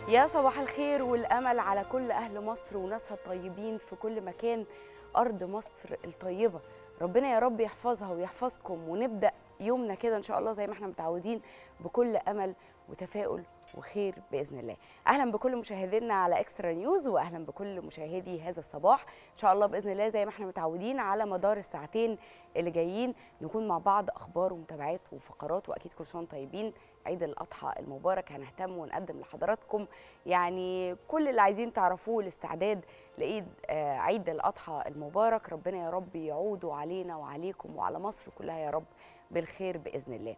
يا صباح الخير والامل على كل اهل مصر وناسها الطيبين في كل مكان ارض مصر الطيبه ربنا يا رب يحفظها ويحفظكم ونبدا يومنا كده ان شاء الله زي ما احنا متعودين بكل امل وتفاؤل وخير باذن الله اهلا بكل مشاهدينا على اكسترا نيوز واهلا بكل مشاهدي هذا الصباح ان شاء الله باذن الله زي ما احنا متعودين على مدار الساعتين اللي جايين نكون مع بعض اخبار ومتابعات وفقرات واكيد كل سنه وانتم طيبين عيد الاضحى المبارك هنهتم ونقدم لحضراتكم يعني كل اللي عايزين تعرفوه الاستعداد لعيد آه، عيد الاضحى المبارك ربنا يا رب يعودوا علينا وعليكم وعلى مصر كلها يا رب بالخير باذن الله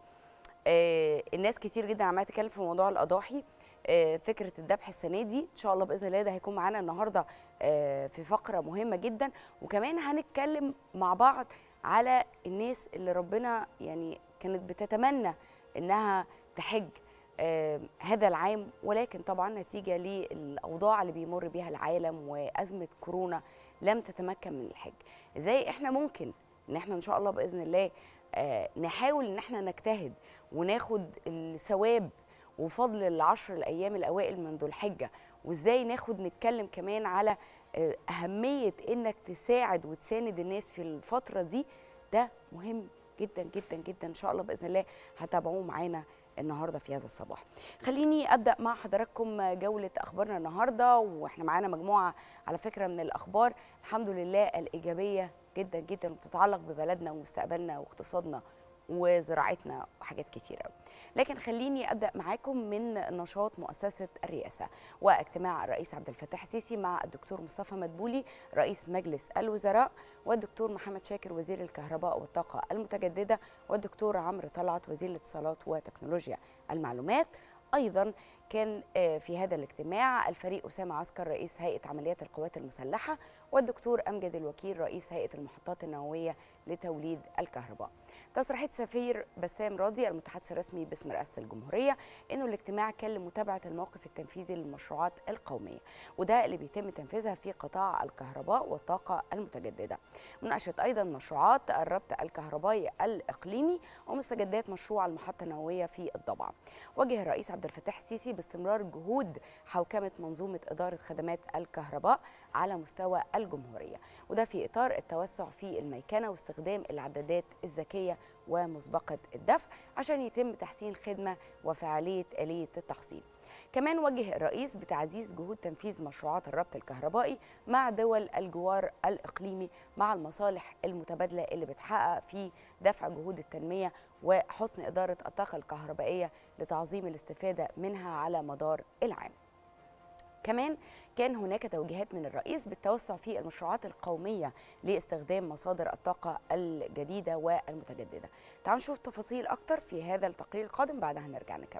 آه، الناس كتير جدا عماله تتكلم في موضوع الاضاحي آه، فكره الذبح السنه دي ان شاء الله باذن الله ده هيكون معانا النهارده آه، في فقره مهمه جدا وكمان هنتكلم مع بعض على الناس اللي ربنا يعني كانت بتتمنى انها تحج آه، هذا العام ولكن طبعا نتيجه للاوضاع اللي بيمر بيها العالم وازمه كورونا لم تتمكن من الحج ازاي احنا ممكن ان احنا ان شاء الله باذن الله آه، نحاول ان احنا نجتهد وناخد الثواب وفضل العشر الايام الاوائل من ذو الحجه وازاي ناخد نتكلم كمان على آه، اهميه انك تساعد وتساند الناس في الفتره دي ده مهم جدا جدا جدا ان شاء الله باذن الله هتابعوه معانا النهارده في هذا الصباح. خليني ابدا مع حضراتكم جوله اخبارنا النهارده واحنا معانا مجموعه على فكره من الاخبار الحمد لله الايجابيه جدا جدا وبتتعلق ببلدنا ومستقبلنا واقتصادنا وزراعتنا وحاجات كتير قوي لكن خليني ابدا معاكم من نشاط مؤسسه الرئاسه واجتماع الرئيس عبد الفتاح السيسي مع الدكتور مصطفى مدبولي رئيس مجلس الوزراء والدكتور محمد شاكر وزير الكهرباء والطاقه المتجدده والدكتور عمرو طلعت وزير الاتصالات وتكنولوجيا المعلومات ايضا كان آه، في هذا الاجتماع الفريق اسامه عسكر رئيس هيئه عمليات القوات المسلحه والدكتور امجد الوكيل رئيس هيئه المحطات النوويه لتوليد الكهرباء. تصريحات سفير بسام راضي المتحدث الرسمي باسم رئاسه الجمهوريه انه الاجتماع كان لمتابعه الموقف التنفيذي للمشروعات القوميه وده اللي بيتم تنفيذها في قطاع الكهرباء والطاقه المتجدده. مناقشه ايضا مشروعات الربط الكهربائي الاقليمي ومستجدات مشروع المحطه النوويه في الضبعه. وجه الرئيس عبد الفتاح السيسي باستمرار جهود حوكمه منظومه اداره خدمات الكهرباء على مستوى الجمهوريه وده في اطار التوسع في الميكنه واستخدام العدادات الذكيه ومسبقه الدفع عشان يتم تحسين خدمه وفعاليه اليه التحصيل. كمان وجه الرئيس بتعزيز جهود تنفيذ مشروعات الربط الكهربائي مع دول الجوار الاقليمي مع المصالح المتبادله اللي بتحقق في دفع جهود التنميه وحسن اداره الطاقه الكهربائيه لتعظيم الاستفاده منها على مدار العام. كمان كان هناك توجيهات من الرئيس بالتوسع في المشروعات القومية لاستخدام مصادر الطاقة الجديدة والمتجددة تعالوا نشوف تفاصيل أكتر في هذا التقرير القادم بعدها نرجع نكمل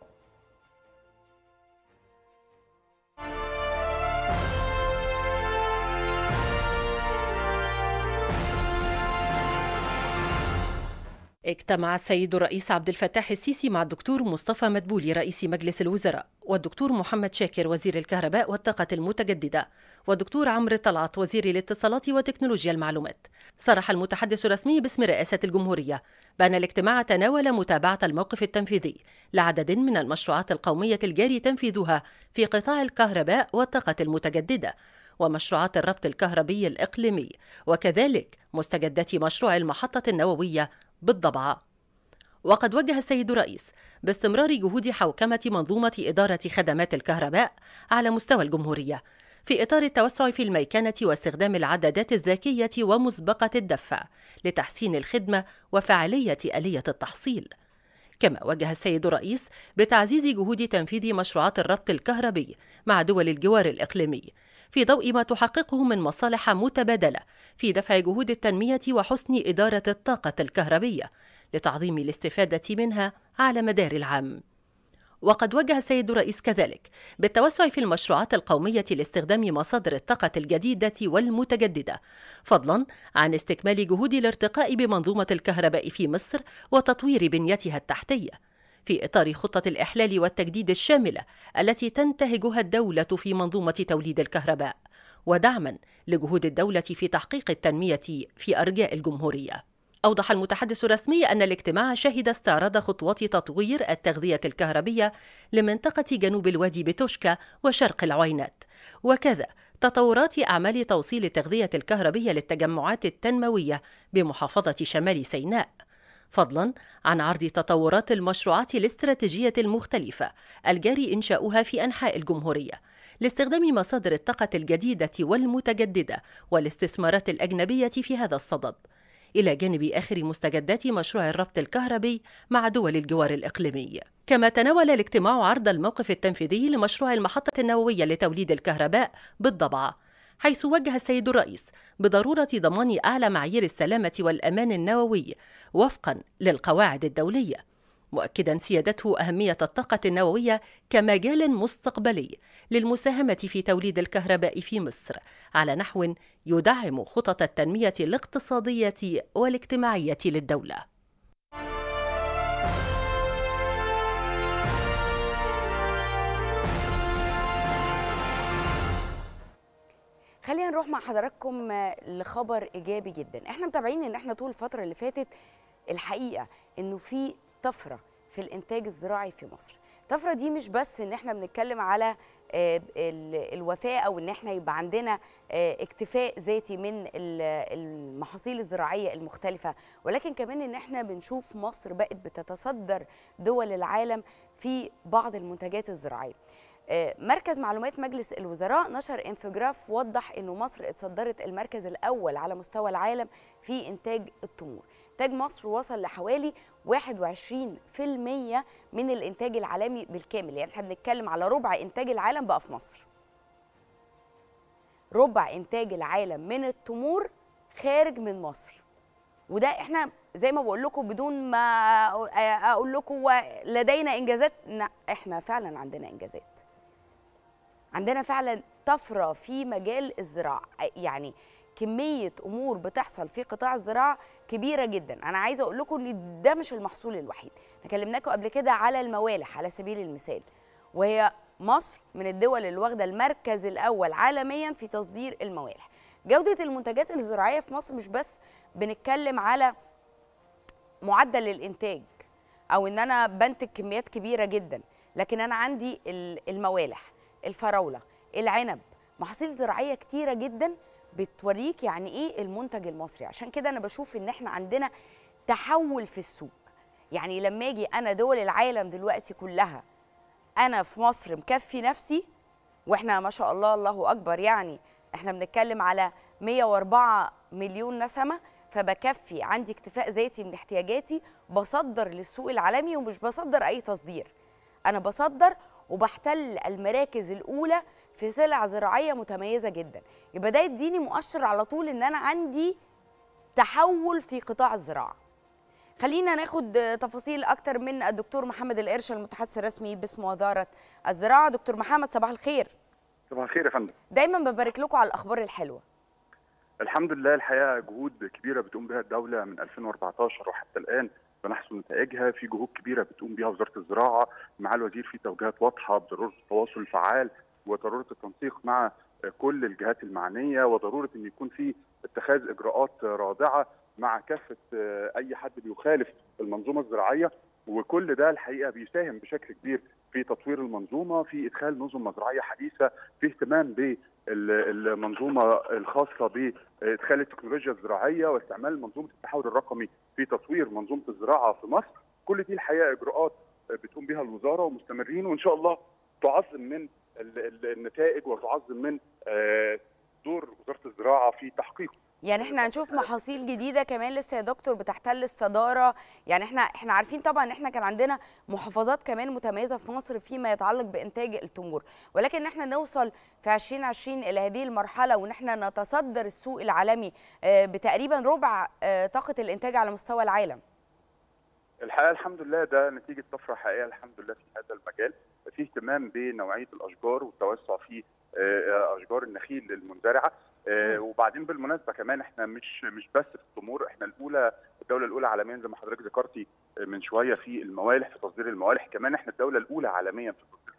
اجتمع السيد الرئيس عبد الفتاح السيسي مع الدكتور مصطفى مدبولي رئيس مجلس الوزراء والدكتور محمد شاكر وزير الكهرباء والطاقة المتجددة والدكتور عمرو طلعت وزير الاتصالات وتكنولوجيا المعلومات صرح المتحدث الرسمي باسم رئاسة الجمهورية بأن الاجتماع تناول متابعة الموقف التنفيذي لعدد من المشروعات القومية الجاري تنفيذها في قطاع الكهرباء والطاقة المتجددة ومشروعات الربط الكهربي الإقليمي وكذلك مستجدات مشروع المحطة النووية بالضبعة وقد وجه السيد الرئيس باستمرار جهود حوكمة منظومة إدارة خدمات الكهرباء على مستوى الجمهورية في إطار التوسع في الميكنة واستخدام العدادات الذكية ومسبقة الدفع لتحسين الخدمة وفعالية آلية التحصيل كما وجه السيد الرئيس بتعزيز جهود تنفيذ مشروعات الربط الكهربي مع دول الجوار الإقليمي في ضوء ما تحققه من مصالح متبادلة في دفع جهود التنمية وحسن إدارة الطاقة الكهربية لتعظيم الاستفادة منها على مدار العام. وقد وجه السيد الرئيس كذلك بالتوسع في المشروعات القومية لاستخدام مصادر الطاقة الجديدة والمتجددة، فضلاً عن استكمال جهود الارتقاء بمنظومة الكهرباء في مصر وتطوير بنيتها التحتية. في إطار خطة الإحلال والتجديد الشاملة التي تنتهجها الدولة في منظومة توليد الكهرباء، ودعما لجهود الدولة في تحقيق التنمية في أرجاء الجمهورية. أوضح المتحدث الرسمي أن الاجتماع شهد استعراض خطوات تطوير التغذية الكهربية لمنطقة جنوب الوادي بتوشكا وشرق العوينات وكذا تطورات أعمال توصيل التغذية الكهربية للتجمعات التنموية بمحافظة شمال سيناء فضلا عن عرض تطورات المشروعات الاستراتيجية المختلفة الجاري إنشاؤها في أنحاء الجمهورية لاستخدام مصادر الطاقة الجديدة والمتجددة والاستثمارات الأجنبية في هذا الصدد إلى جانب آخر مستجدات مشروع الربط الكهربي مع دول الجوار الإقليمي كما تناول الاجتماع عرض الموقف التنفيذي لمشروع المحطة النووية لتوليد الكهرباء بالضبعة حيث وجه السيد الرئيس بضرورة ضمان أعلى معايير السلامة والأمان النووي وفقا للقواعد الدولية مؤكدا سيادته أهمية الطاقة النووية كمجال مستقبلي للمساهمة في توليد الكهرباء في مصر على نحو يدعم خطط التنمية الاقتصادية والاجتماعية للدولة. خلينا نروح مع حضراتكم لخبر ايجابي جدا احنا متابعين ان احنا طول الفتره اللي فاتت الحقيقه انه في طفره في الانتاج الزراعي في مصر الطفره دي مش بس ان احنا بنتكلم على الوفاء او ان احنا يبقى عندنا اكتفاء ذاتي من المحاصيل الزراعيه المختلفه ولكن كمان ان احنا بنشوف مصر بقت بتتصدر دول العالم في بعض المنتجات الزراعيه مركز معلومات مجلس الوزراء نشر انفجراف وضح انه مصر اتصدرت المركز الاول على مستوى العالم في انتاج التمور انتاج مصر وصل لحوالي 21% من الانتاج العالمي بالكامل يعني احنا بنتكلم على ربع انتاج العالم بقى في مصر ربع انتاج العالم من التمور خارج من مصر وده احنا زي ما بقول لكم بدون ما اقول لكم لدينا انجازات لا احنا فعلا عندنا انجازات عندنا فعلا طفره في مجال الزراعه يعني كميه امور بتحصل في قطاع الزراعه كبيره جدا انا عايزه اقول لكم ان ده مش المحصول الوحيد احنا كلمناكم قبل كده على الموالح على سبيل المثال وهي مصر من الدول اللي واخده المركز الاول عالميا في تصدير الموالح جوده المنتجات الزراعيه في مصر مش بس بنتكلم على معدل الانتاج او ان انا بنتج كميات كبيره جدا لكن انا عندي الموالح الفراوله العنب محاصيل زراعيه كتيره جدا بتوريك يعني ايه المنتج المصري عشان كده انا بشوف ان احنا عندنا تحول في السوق يعني لما اجي انا دول العالم دلوقتي كلها انا في مصر مكفي نفسي واحنا ما شاء الله الله اكبر يعني احنا بنتكلم على 104 مليون نسمه فبكفي عندي اكتفاء ذاتي من احتياجاتي بصدر للسوق العالمي ومش بصدر اي تصدير انا بصدر وبحتل المراكز الاولى في سلع زراعيه متميزه جدا يبقى ده يديني مؤشر على طول ان انا عندي تحول في قطاع الزراعه خلينا ناخد تفاصيل اكتر من الدكتور محمد القرش المتحدث الرسمي باسم وزاره الزراعه دكتور محمد صباح الخير صباح الخير يا فندم دايما ببارك لكم على الاخبار الحلوه الحمد لله الحقيقه جهود كبيره بتقوم بها الدوله من 2014 وحتى الان بنحصل نتائجها في جهود كبيره بتقوم بها وزاره الزراعه مع الوزير في توجيهات واضحه بضروره التواصل الفعال وضروره التنسيق مع كل الجهات المعنيه وضروره ان يكون في اتخاذ اجراءات رادعه مع كافه اي حد بيخالف المنظومه الزراعيه وكل ده الحقيقه بيساهم بشكل كبير في تطوير المنظومه في ادخال نظم مزرعيه حديثه في اهتمام بالمنظومه الخاصه بادخال التكنولوجيا الزراعيه واستعمال منظومه التحول الرقمي في تطوير منظومه الزراعه في مصر كل دي الحقيقه اجراءات بتقوم بها الوزاره ومستمرين وان شاء الله تعظم من النتائج وتعظم من دور وزاره الزراعه في تحقيقه يعني احنا هنشوف محاصيل جديده كمان لسه يا دكتور بتحتل الصداره يعني احنا احنا عارفين طبعا ان احنا كان عندنا محافظات كمان متميزه في مصر فيما يتعلق بانتاج التمور ولكن احنا نوصل في 2020 الى هذه المرحله وان احنا نتصدر السوق العالمي بتقريبا ربع طاقه الانتاج على مستوى العالم الحقيقه الحمد لله ده نتيجه طفره حقيقيه الحمد لله في هذا المجال في اهتمام بنوعيه الاشجار والتوسع في اشجار النخيل المنزرعه وبعدين بالمناسبه كمان احنا مش مش بس في التمور احنا الاولى الدوله الاولى عالميا زي ما حضرتك ذكرتي من شويه في الموالح في تصدير الموالح كمان احنا الدوله الاولى عالميا في تصدير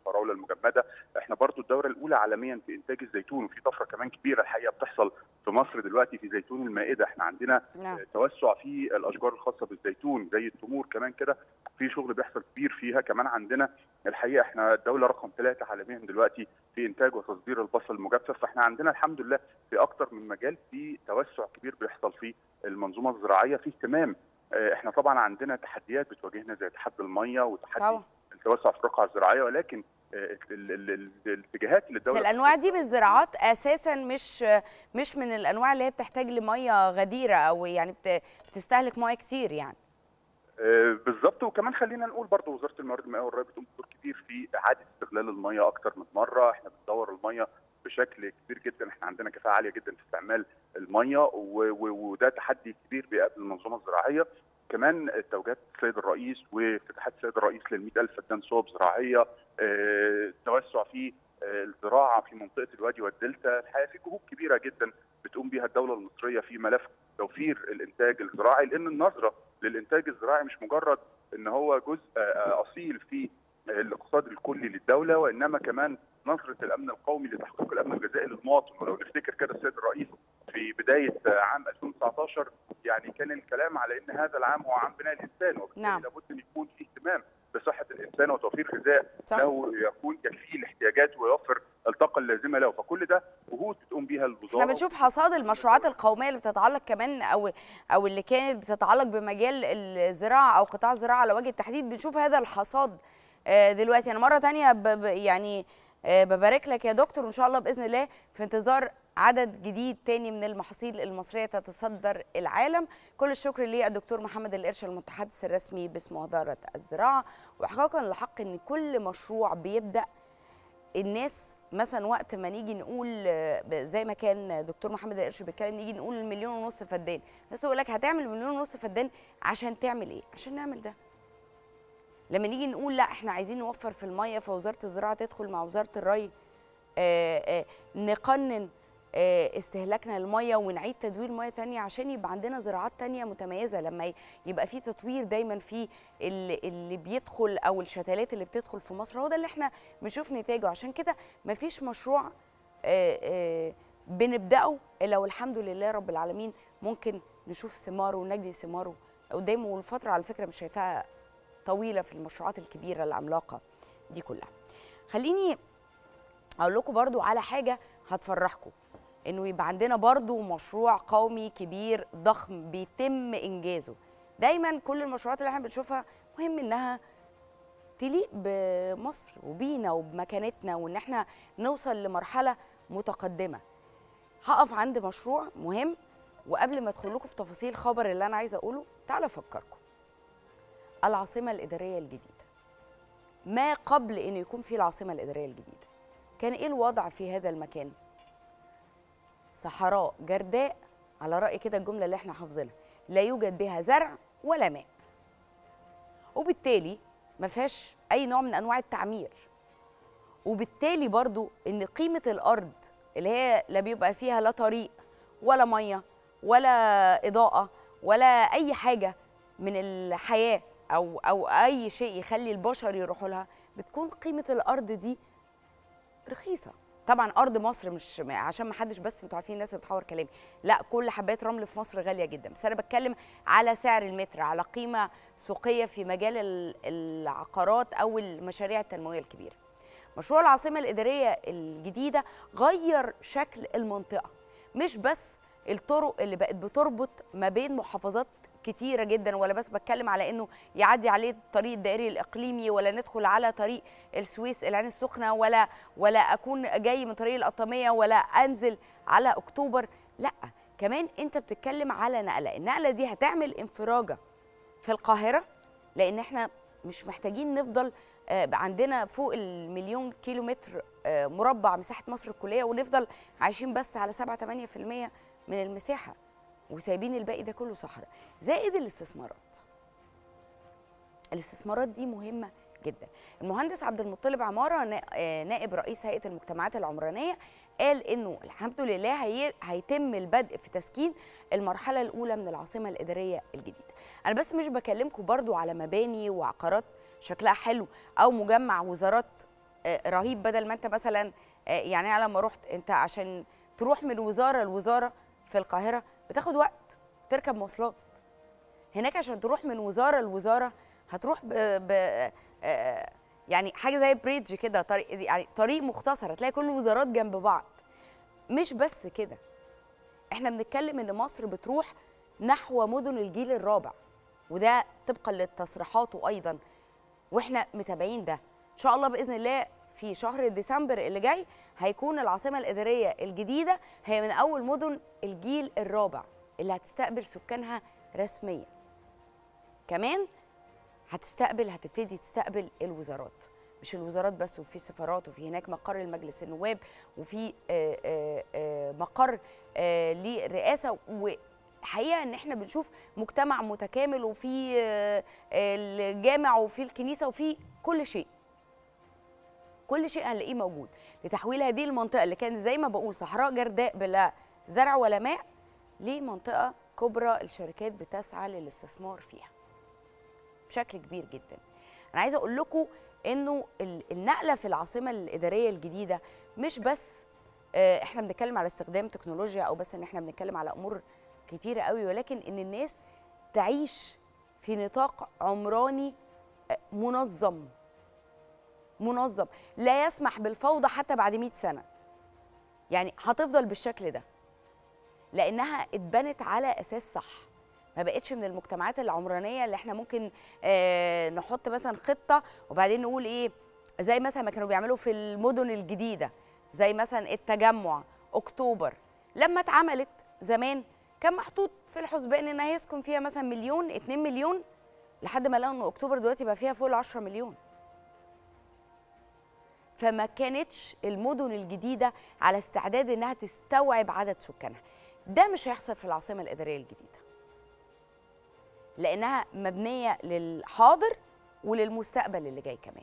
الفراوله المجمده احنا برضو الدوره الاولى عالميا في انتاج الزيتون وفي طفره كمان كبيره الحقيقه بتحصل في مصر دلوقتي في زيتون المائده احنا عندنا نعم توسع في الاشجار الخاصه بالزيتون زي التمور كمان كده في شغل بيحصل كبير فيها كمان عندنا الحقيقه احنا الدوله رقم ثلاثه عالميا دلوقتي في انتاج وتصدير البصل المجفف فاحنا عندنا الحمد لله في اكتر من مجال في توسع كبير بيحصل في المنظومه الزراعيه في اهتمام آه، احنا طبعا عندنا تحديات بتواجهنا زي تحدي الميه وتحدي طبعا التوسع في الرقعه الزراعيه ولكن آه، ال- ال- ال- الاتجاهات اللي بس الدوله الانواع دي من الزراعات اساسا مش مش من الانواع اللي هي بتحتاج لميه غديره او يعني بت- بتستهلك ميه كتير يعني آه، بالظبط وكمان خلينا نقول برضه وزاره الموارد المائيه والري بتقوم بدور كبير في اعاده استغلال الميه اكتر من مره احنا بندور الميه بشكل كبير جدا احنا عندنا كفاءه عاليه جدا في استعمال الميه و- و- وده تحدي كبير بيقابل المنظومه الزراعيه كمان توجيهات السيد الرئيس وافتتاحات السيد الرئيس لل ألف فدان صوب زراعيه آه، التوسع في آه، الزراعه في منطقه الوادي والدلتا الحقيقه في جهود كبيره جدا بتقوم بها الدوله المصريه في ملف توفير الانتاج الزراعي لان النظره للانتاج الزراعي مش مجرد ان هو جزء آه، اصيل في الاقتصاد الكلي للدوله وانما كمان نظره الامن القومي لتحقيق الامن الغذائي للمواطن ولو نفتكر كده السيد الرئيس في بدايه آه، عام 2019 يعني كان الكلام على ان هذا العام هو عام بناء الانسان وبالتالي نعم. لابد ان يكون في اهتمام بصحه الانسان وتوفير غذاء صح له يكون يكفيه الاحتياجات ويوفر الطاقه اللازمه له فكل ده جهود بتقوم بيها الوزاره احنا بنشوف حصاد المشروعات القوميه اللي بتتعلق كمان او او اللي كانت بتتعلق بمجال الزراعه او قطاع الزراعه على وجه التحديد بنشوف هذا الحصاد آه، دلوقتي انا مره تانية ب- ب- يعني آه، ببارك لك يا دكتور وان شاء الله باذن الله في انتظار عدد جديد تاني من المحاصيل المصريه تتصدر العالم كل الشكر للدكتور محمد القرش المتحدث الرسمي باسم وزاره الزراعه واحقاقا لحق ان كل مشروع بيبدا الناس مثلا وقت ما نيجي نقول آه، ب- زي ما كان دكتور محمد القرش بيتكلم نيجي نقول المليون ونص فدان الناس يقول لك هتعمل مليون ونص فدان عشان تعمل ايه عشان نعمل ده لما نيجي نقول لا احنا عايزين نوفر في الميه فوزاره الزراعه تدخل مع وزاره الري آه، آه، نقنن آه، استهلاكنا للميه ونعيد تدوير ميه تانية عشان يبقى عندنا زراعات تانية متميزه لما ي- يبقى في تطوير دايما في اللي, اللي بيدخل او الشتلات اللي بتدخل في مصر هو ده اللي احنا بنشوف نتاجه عشان كده مفيش مشروع آه، آه، بنبداه الا والحمد لله رب العالمين ممكن نشوف ثماره ونجني ثماره قدامه والفتره على فكره مش شايفاها طويله في المشروعات الكبيره العملاقه دي كلها خليني اقول لكم برضو على حاجه هتفرحكم انه يبقى عندنا برضو مشروع قومي كبير ضخم بيتم انجازه دايما كل المشروعات اللي احنا بنشوفها مهم انها تليق بمصر وبينا وبمكانتنا وان احنا نوصل لمرحله متقدمه هقف عند مشروع مهم وقبل ما ادخل لكم في تفاصيل الخبر اللي انا عايزه اقوله تعالوا افكركم العاصمه الاداريه الجديده ما قبل ان يكون في العاصمه الاداريه الجديده كان ايه الوضع في هذا المكان صحراء جرداء على راي كده الجمله اللي احنا حافظينها لا يوجد بها زرع ولا ماء وبالتالي ما فيهاش اي نوع من انواع التعمير وبالتالي برضو ان قيمه الارض اللي هي لا بيبقى فيها لا طريق ولا ميه ولا اضاءه ولا اي حاجه من الحياه او او اي شيء يخلي البشر يروحوا لها بتكون قيمه الارض دي رخيصه طبعا ارض مصر مش عشان ما حدش بس انتوا عارفين الناس بتحور كلامي لا كل حبايه رمل في مصر غاليه جدا بس انا بتكلم على سعر المتر على قيمه سوقيه في مجال ال- العقارات او المشاريع التنمويه الكبيره مشروع العاصمه الاداريه الجديده غير شكل المنطقه مش بس الطرق اللي بقت بتربط ما بين محافظات كتيره جدا ولا بس بتكلم على انه يعدي عليه الطريق الدائري الاقليمي ولا ندخل على طريق السويس العين السخنه ولا ولا اكون جاي من طريق القطاميه ولا انزل على اكتوبر لا كمان انت بتتكلم على نقله النقله دي هتعمل انفراجه في القاهره لان احنا مش محتاجين نفضل آه، عندنا فوق المليون كيلو متر آه، مربع مساحه مصر الكليه ونفضل عايشين بس على 7 8% من المساحه وسايبين الباقي ده كله صحراء زائد الاستثمارات الاستثمارات دي مهمه جدا المهندس عبد المطلب عماره نا- آه، نائب رئيس هيئه المجتمعات العمرانيه قال انه الحمد لله هي... هيتم البدء في تسكين المرحله الاولى من العاصمه الاداريه الجديده انا بس مش بكلمكم برضو على مباني وعقارات شكلها حلو او مجمع وزارات آه، رهيب بدل ما انت مثلا آه، يعني انا لما رحت انت عشان تروح من وزاره لوزاره في القاهره بتاخد وقت تركب مواصلات هناك عشان تروح من وزاره لوزاره هتروح ب, ب آه، يعني حاجه زي بريدج كده طريق يعني طريق مختصر هتلاقي كل الوزارات جنب بعض مش بس كده احنا بنتكلم ان مصر بتروح نحو مدن الجيل الرابع وده طبقا لتصريحاته ايضا واحنا متابعين ده ان شاء الله باذن الله في شهر ديسمبر اللي جاي هيكون العاصمه الاداريه الجديده هي من اول مدن الجيل الرابع اللي هتستقبل سكانها رسميا كمان هتستقبل هتبتدي تستقبل الوزارات مش الوزارات بس وفي سفارات وفي هناك مقر المجلس النواب وفي آه، آه، آه، مقر آه، للرئاسه وحقيقه ان احنا بنشوف مجتمع متكامل وفي آه، الجامع وفي الكنيسه وفي كل شيء كل شيء هنلاقيه موجود لتحويل هذه المنطقه اللي كانت زي ما بقول صحراء جرداء بلا زرع ولا ماء لمنطقه كبرى الشركات بتسعى للاستثمار فيها بشكل كبير جدا انا عايزه اقول لكم انه ال- النقله في العاصمه الاداريه الجديده مش بس آه، احنا بنتكلم على استخدام تكنولوجيا او بس ان احنا بنتكلم على امور كتيره قوي ولكن ان الناس تعيش في نطاق عمراني آه، منظم منظم لا يسمح بالفوضى حتى بعد 100 سنه يعني هتفضل بالشكل ده لانها اتبنت على اساس صح ما بقتش من المجتمعات العمرانيه اللي احنا ممكن آه نحط مثلا خطه وبعدين نقول ايه زي مثلا ما كانوا بيعملوا في المدن الجديده زي مثلا التجمع اكتوبر لما اتعملت زمان كان محطوط في الحسبان ان هيسكن فيها مثلا مليون 2 مليون لحد ما لقوا ان اكتوبر دلوقتي بقى فيها فوق ال 10 مليون فما كانتش المدن الجديده على استعداد انها تستوعب عدد سكانها ده مش هيحصل في العاصمه الاداريه الجديده لانها مبنيه للحاضر وللمستقبل اللي جاي كمان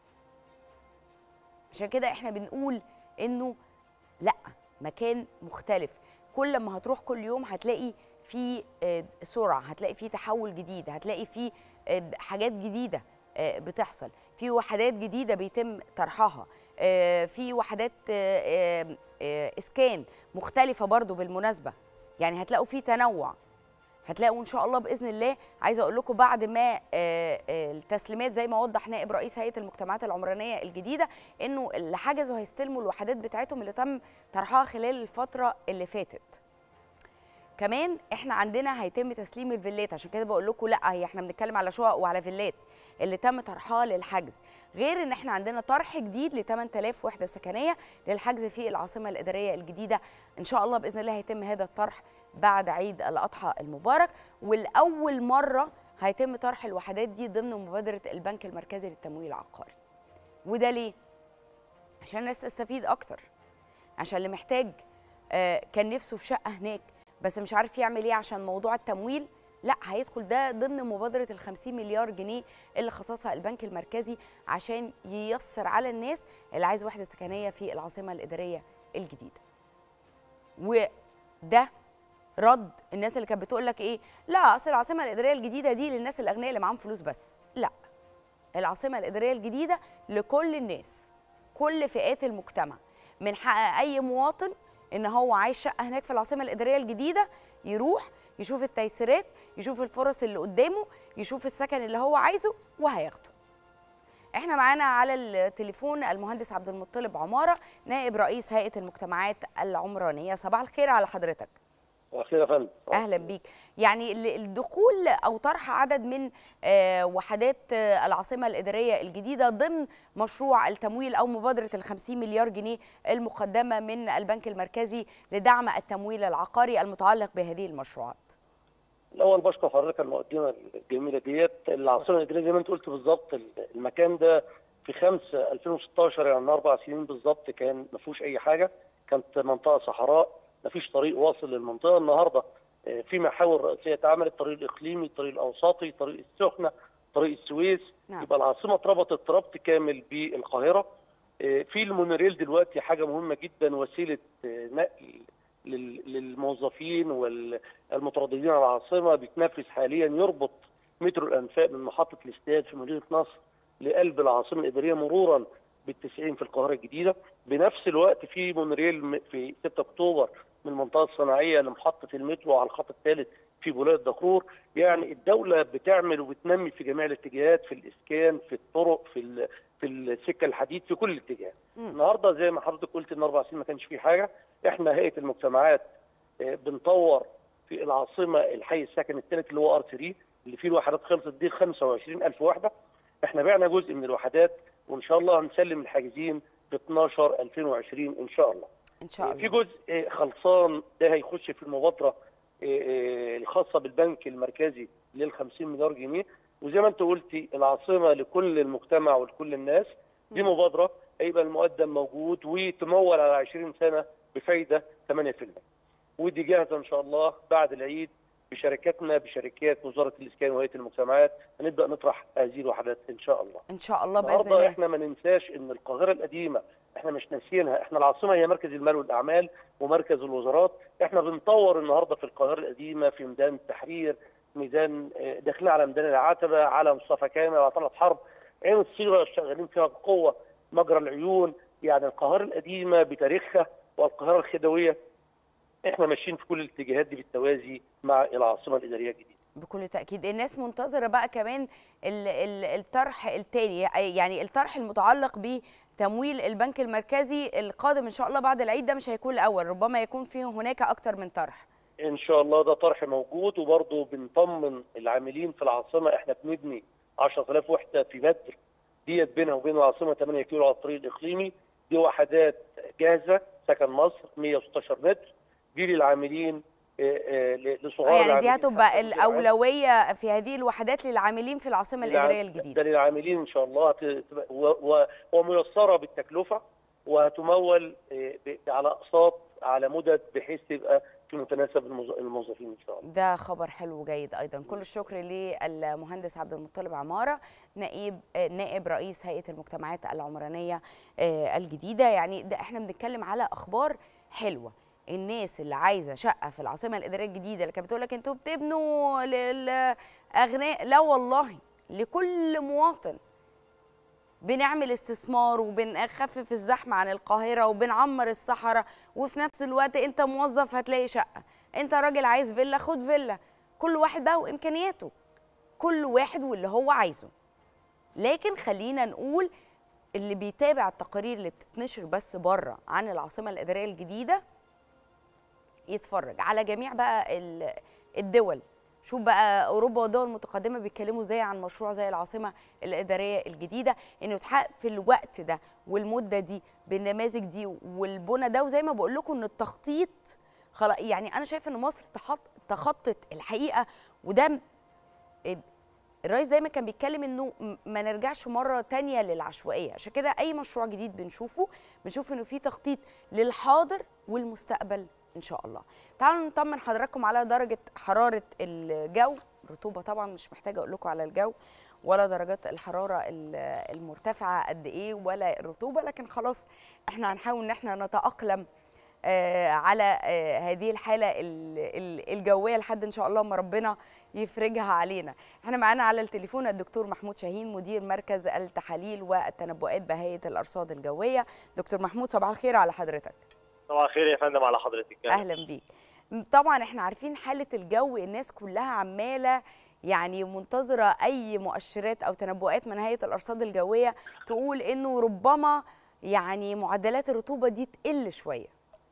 عشان كده احنا بنقول انه لا مكان مختلف كل ما هتروح كل يوم هتلاقي في آه، سرعه هتلاقي في تحول جديد هتلاقي في آه، حاجات جديده آه، بتحصل في وحدات جديده بيتم طرحها آه، في وحدات آه، آه، آه، اسكان مختلفه برضو بالمناسبه يعني هتلاقوا في تنوع هتلاقوا ان شاء الله باذن الله عايزه اقول لكم بعد ما آه، آه، التسليمات زي ما وضح نائب رئيس هيئه المجتمعات العمرانيه الجديده انه اللي حجزوا هيستلموا الوحدات بتاعتهم اللي تم طرحها خلال الفتره اللي فاتت كمان احنا عندنا هيتم تسليم الفيلات عشان كده بقول لكم لا هي احنا بنتكلم على شقق وعلى فيلات اللي تم طرحها للحجز غير ان احنا عندنا طرح جديد ل 8000 وحده سكنيه للحجز في العاصمه الاداريه الجديده ان شاء الله باذن الله هيتم هذا الطرح بعد عيد الاضحى المبارك والاول مره هيتم طرح الوحدات دي ضمن مبادره البنك المركزي للتمويل العقاري وده ليه عشان الناس تستفيد اكتر عشان اللي محتاج آه، كان نفسه في شقه هناك بس مش عارف يعمل ايه عشان موضوع التمويل لا هيدخل ده ضمن مبادره ال 50 مليار جنيه اللي خصصها البنك المركزي عشان ييسر على الناس اللي عايز وحده سكنيه في العاصمه الاداريه الجديده. وده رد الناس اللي كانت بتقول لك ايه؟ لا اصل العاصمه الاداريه الجديده دي للناس الاغنياء اللي معاهم فلوس بس. لا العاصمه الاداريه الجديده لكل الناس كل فئات المجتمع من حق اي مواطن ان هو عايز شقه هناك في العاصمه الاداريه الجديده يروح يشوف التيسيرات يشوف الفرص اللي قدامه يشوف السكن اللي هو عايزه وهياخده احنا معانا على التليفون المهندس عبد المطلب عماره نائب رئيس هيئه المجتمعات العمرانيه صباح الخير على حضرتك خير يا فندم اهلا بيك يعني ال- الدخول او طرح عدد من آه، وحدات آه، العاصمه الاداريه الجديده ضمن مشروع التمويل او مبادره ال 50 مليار جنيه المقدمه من البنك المركزي لدعم التمويل العقاري المتعلق بهذه المشروعات الاول بشكر حضرتك على المقدمه الجميله ديت العاصمه الاداريه زي ما انت قلت بالظبط المكان ده في 5 2016 يعني من اربع سنين بالظبط كان ما فيهوش اي حاجه كانت منطقه صحراء ما فيش طريق واصل للمنطقه النهارده آه، في محاور رئيسيه اتعملت الطريق الاقليمي الطريق الاوسطي طريق السخنه طريق السويس نعم. يبقى العاصمه اتربطت ربط كامل بالقاهره آه، في المونوريل دلوقتي حاجه مهمه جدا وسيله آه، نقل لل- للموظفين والمترددين على العاصمه بيتنفذ حاليا يربط مترو الانفاق من محطه الاستاد في مدينه نصر لقلب العاصمه الاداريه مرورا بالتسعين في القاهره الجديده بنفس الوقت في مونريل م- في 6 اكتوبر من المنطقه الصناعيه لمحطه المترو على الخط الثالث في بولايه دكرور يعني الدوله بتعمل وبتنمي في جميع الاتجاهات في الاسكان في الطرق في ال- في السكه الحديد في كل الاتجاهات مم. النهارده زي ما حضرتك قلت ان اربع سنين ما كانش فيه حاجه احنا هيئه المجتمعات آه، بنطور في العاصمه الحي السكني الثالث اللي هو ار 3 اللي فيه الوحدات خلصت دي 25000 وحده احنا بعنا جزء من الوحدات وان شاء الله هنسلم الحاجزين ب 12 2020 ان شاء الله ان شاء في الله جزء آه، خلصان ده هيخش في المبادره آه، آه، الخاصه بالبنك المركزي لل 50 مليار جنيه وزي ما انت قلتي العاصمه لكل المجتمع ولكل الناس دي مبادره هيبقى المقدم موجود وتمول على 20 سنه بفايده 8% ودي جاهزه ان شاء الله بعد العيد بشركاتنا بشركات وزاره الاسكان وهيئه المجتمعات هنبدا نطرح هذه الوحدات ان شاء الله ان شاء الله باذن النهارده الله احنا ما ننساش ان القاهره القديمه احنا مش ناسيينها احنا العاصمه هي مركز المال والاعمال ومركز الوزارات احنا بنطور النهارده في القاهره القديمه في ميدان التحرير ميدان آه، داخلين على ميدان العتبه على مصطفى كامل على طلعت حرب عين الصيغه شغالين فيها بقوه مجرى العيون يعني القاهره القديمه بتاريخها والقاهره الخديويه احنا ماشيين في كل الاتجاهات دي بالتوازي مع العاصمه الاداريه الجديده بكل تاكيد الناس منتظره بقى كمان ال- ال- الطرح التاني يعني الطرح المتعلق بتمويل البنك المركزي القادم ان شاء الله بعد العيد ده مش هيكون الاول ربما يكون فيه هناك اكتر من طرح ان شاء الله ده طرح موجود وبرضه بنطمن العاملين في العاصمه احنا بنبني 10000 وحده في بدر ديت بينها وبين العاصمه 8 كيلو على الطريق الاقليمي دي وحدات جاهزه سكن مصر 116 متر دي للعاملين آه، آه، لصغار آه، يعني دي العاملين هتبقى حتى المدير العام. الاولويه في هذه الوحدات للعاملين في العاصمه الاداريه الجديده ده للعاملين ان شاء الله هت- تبقى- و- و- وميسره بالتكلفه وهتمول آه، ب- على اقساط على مدد بحيث تبقى في متناسب الموظ- الموظفين ان شاء الله ده خبر حلو وجيد ايضا كل الشكر للمهندس عبد المطلب عماره نائب آه، نائب رئيس هيئه المجتمعات العمرانيه آه، الجديده يعني ده احنا بنتكلم على اخبار حلوه الناس اللي عايزه شقه في العاصمه الاداريه الجديده اللي كانت بتقول لك انتوا بتبنوا للاغنياء لا والله لكل مواطن بنعمل استثمار وبنخفف الزحمه عن القاهره وبنعمر الصحراء وفي نفس الوقت انت موظف هتلاقي شقه انت راجل عايز فيلا خد فيلا كل واحد بقى وامكانياته كل واحد واللي هو عايزه لكن خلينا نقول اللي بيتابع التقارير اللي بتتنشر بس بره عن العاصمه الاداريه الجديده يتفرج على جميع بقى ال- الدول شوف بقى اوروبا والدول المتقدمه بيتكلموا ازاي عن مشروع زي العاصمه الاداريه الجديده انه يتحقق في الوقت ده والمده دي بالنماذج دي والبنى ده وزي ما بقول لكم ان التخطيط خلاص يعني انا شايفه ان مصر تخط تخطط الحقيقه وده م- الرئيس دايما كان بيتكلم انه م- ما نرجعش مره تانية للعشوائيه عشان كده اي مشروع جديد بنشوفه بنشوف انه في تخطيط للحاضر والمستقبل ان شاء الله تعالوا نطمن حضراتكم على درجه حراره الجو رطوبه طبعا مش محتاجه اقول لكم على الجو ولا درجات الحراره ال- المرتفعه قد ايه ولا الرطوبه لكن خلاص احنا هنحاول ان احنا نتاقلم آه، على آه، هذه الحاله ال- ال- الجويه لحد ان شاء الله ما ربنا يفرجها علينا احنا معانا على التليفون الدكتور محمود شاهين مدير مركز التحاليل والتنبؤات بهيئه الارصاد الجويه دكتور محمود صباح الخير على حضرتك صباح الخير يا فندم على حضرتك اهلا بيك طبعا احنا عارفين حاله الجو الناس كلها عماله يعني منتظره اي مؤشرات او تنبؤات من هيئه الارصاد الجويه تقول انه ربما يعني معدلات الرطوبه دي تقل شويه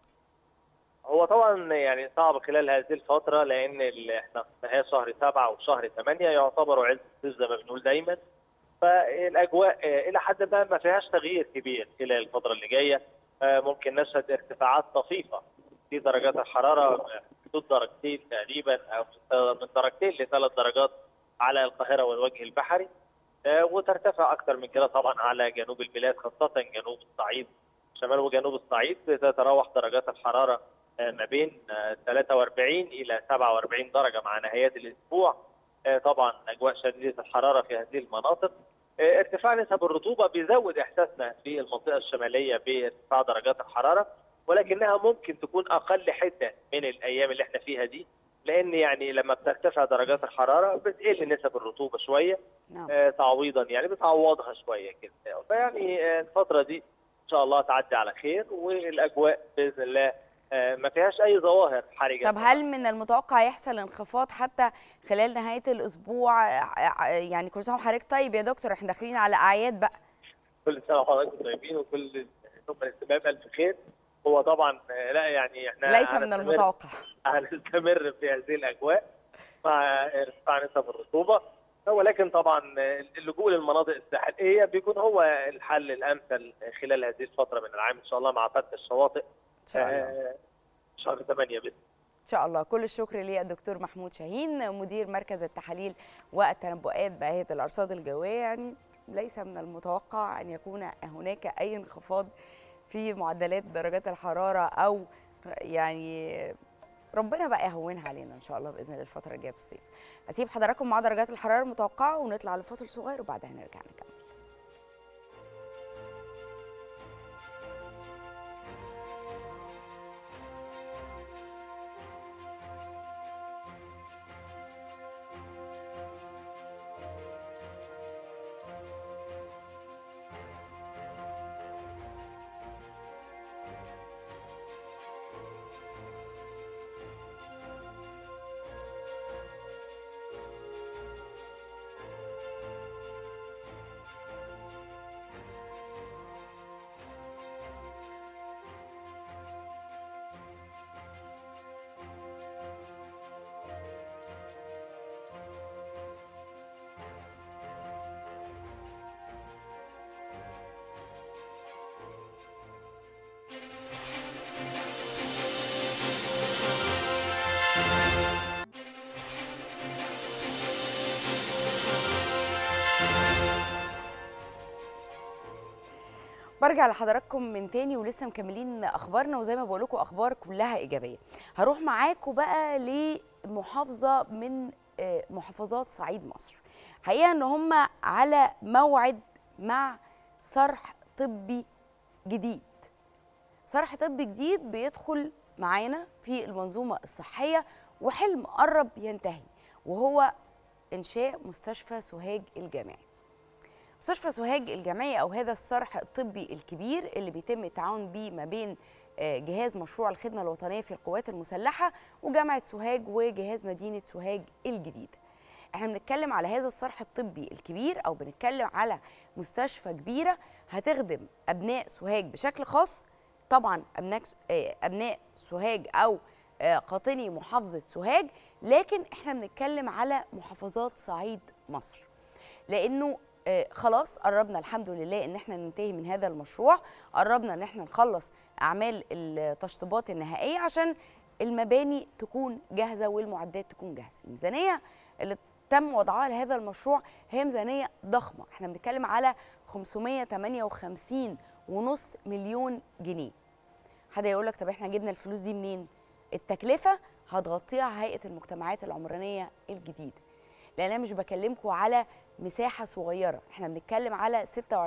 هو طبعا يعني صعب خلال هذه الفترة لأن ال- احنا في نهاية شهر سبعة وشهر ثمانية يعتبروا عز الصيف زي ما بنقول دايما فالأجواء آه، إلى حد ما ما فيهاش تغيير كبير خلال الفترة اللي جاية آه، ممكن نشهد ارتفاعات طفيفة في درجات الحرارة حدود درجتين تقريبا أو من درجتين لثلاث درجات على القاهرة والوجه البحري آه، وترتفع أكثر من كده طبعا على جنوب البلاد خاصة جنوب الصعيد شمال وجنوب الصعيد تتراوح درجات الحرارة آه، ما بين آه، 43 إلى 47 درجة مع نهايات الأسبوع آه، طبعا أجواء شديدة الحرارة في هذه المناطق آه، ارتفاع نسب الرطوبة بيزود إحساسنا في المنطقة الشمالية بارتفاع درجات الحرارة ولكنها ممكن تكون أقل حدة من الأيام اللي احنا فيها دي لان يعني لما بترتفع درجات الحراره بتقل نسب الرطوبه شويه نعم آه، تعويضا يعني بتعوضها شويه كده فيعني آه، الفتره دي ان شاء الله تعدي على خير والاجواء باذن الله آه، ما فيهاش اي ظواهر حرجه طب هل من المتوقع يحصل انخفاض حتى خلال نهايه الاسبوع ع- يعني كل سنه وحضرتك طيب يا دكتور احنا داخلين على اعياد بقى كل سنه وحضراتكم طيبين وكل ثم الاستماع بألف خير هو طبعا آه، لا يعني احنا ليس من هنستمر- المتوقع هنستمر في هذه الاجواء مع ارتفاع نسب الرطوبه ولكن طبعا اللجوء للمناطق الساحليه بيكون هو الحل الامثل خلال هذه الفتره من العام ان شاء الله مع فتح الشواطئ ان شاء الله آه، شهر 8 باذن ان شاء الله كل الشكر للدكتور محمود شاهين مدير مركز التحاليل والتنبؤات بهيئه الارصاد الجويه يعني ليس من المتوقع ان يكون هناك اي انخفاض في معدلات درجات الحراره او يعني ربنا بقى يهونها علينا ان شاء الله باذن الله الفتره الجايه في الصيف اسيب حضراتكم مع درجات الحراره المتوقعه ونطلع لفاصل صغير وبعدها نرجع نكمل برجع لحضراتكم من تاني ولسه مكملين اخبارنا وزي ما بقول لكم اخبار كلها ايجابيه هروح معاكم بقى لمحافظه من آه، محافظات صعيد مصر حقيقه ان هم على موعد مع صرح طبي جديد صرح طبي جديد بيدخل معانا في المنظومه الصحيه وحلم قرب ينتهي وهو انشاء مستشفى سوهاج الجامعي مستشفى سوهاج الجامعي او هذا الصرح الطبي الكبير اللي بيتم التعاون بيه ما بين آه، جهاز مشروع الخدمه الوطنيه في القوات المسلحه وجامعه سوهاج وجهاز مدينه سوهاج الجديده. احنا بنتكلم على هذا الصرح الطبي الكبير او بنتكلم على مستشفى كبيره هتخدم ابناء سوهاج بشكل خاص طبعا ابناء آه، ابناء سوهاج او آه، قاطني محافظه سوهاج لكن احنا بنتكلم على محافظات صعيد مصر. لانه آه، خلاص قربنا الحمد لله ان احنا ننتهي من هذا المشروع قربنا ان احنا نخلص اعمال التشطيبات النهائيه عشان المباني تكون جاهزه والمعدات تكون جاهزه الميزانيه اللي تم وضعها لهذا المشروع هي ميزانيه ضخمه احنا بنتكلم على 558 ونص مليون جنيه حد يقول لك طب احنا جبنا الفلوس دي منين التكلفه هتغطيها هيئه المجتمعات العمرانيه الجديده لان انا مش بكلمكم على مساحه صغيره احنا بنتكلم على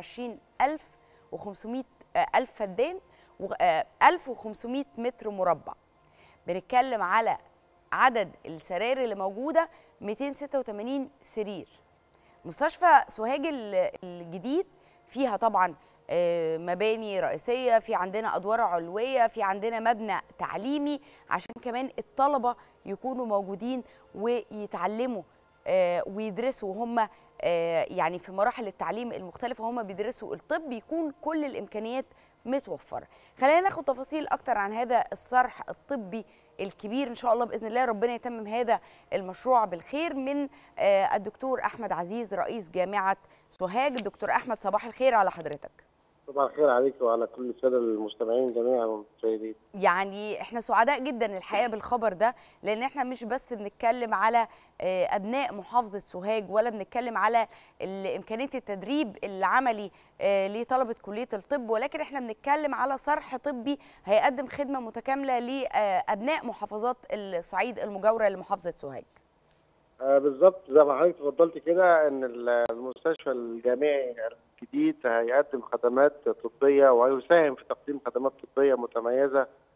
26500 آه، الف فدان و آه، 1500 متر مربع بنتكلم على عدد السراير اللي موجوده 286 سرير مستشفى سوهاج ال- الجديد فيها طبعا آه، مباني رئيسيه في عندنا ادوار علويه في عندنا مبنى تعليمي عشان كمان الطلبه يكونوا موجودين ويتعلموا آه، ويدرسوا هم يعني في مراحل التعليم المختلفه هم بيدرسوا الطب يكون كل الامكانيات متوفره خلينا ناخد تفاصيل اكتر عن هذا الصرح الطبي الكبير ان شاء الله باذن الله ربنا يتمم هذا المشروع بالخير من آه، الدكتور احمد عزيز رئيس جامعه سوهاج دكتور احمد صباح الخير على حضرتك صباح الخير عليك وعلى كل الساده المستمعين جميعا والمشاهدين يعني احنا سعداء جدا الحقيقه بالخبر ده لان احنا مش بس بنتكلم على آه، ابناء محافظه سوهاج ولا بنتكلم على ال- امكانيه التدريب العملي آه، لطلبه كليه الطب ولكن احنا بنتكلم على صرح طبي هيقدم خدمه متكامله لابناء محافظات الصعيد المجاوره لمحافظه سوهاج آه بالظبط زي ما حضرتك اتفضلت كده ان ال- المستشفى الجامعي الجديد هيقدم خدمات طبيه وهيساهم في تقديم خدمات طبيه متميزه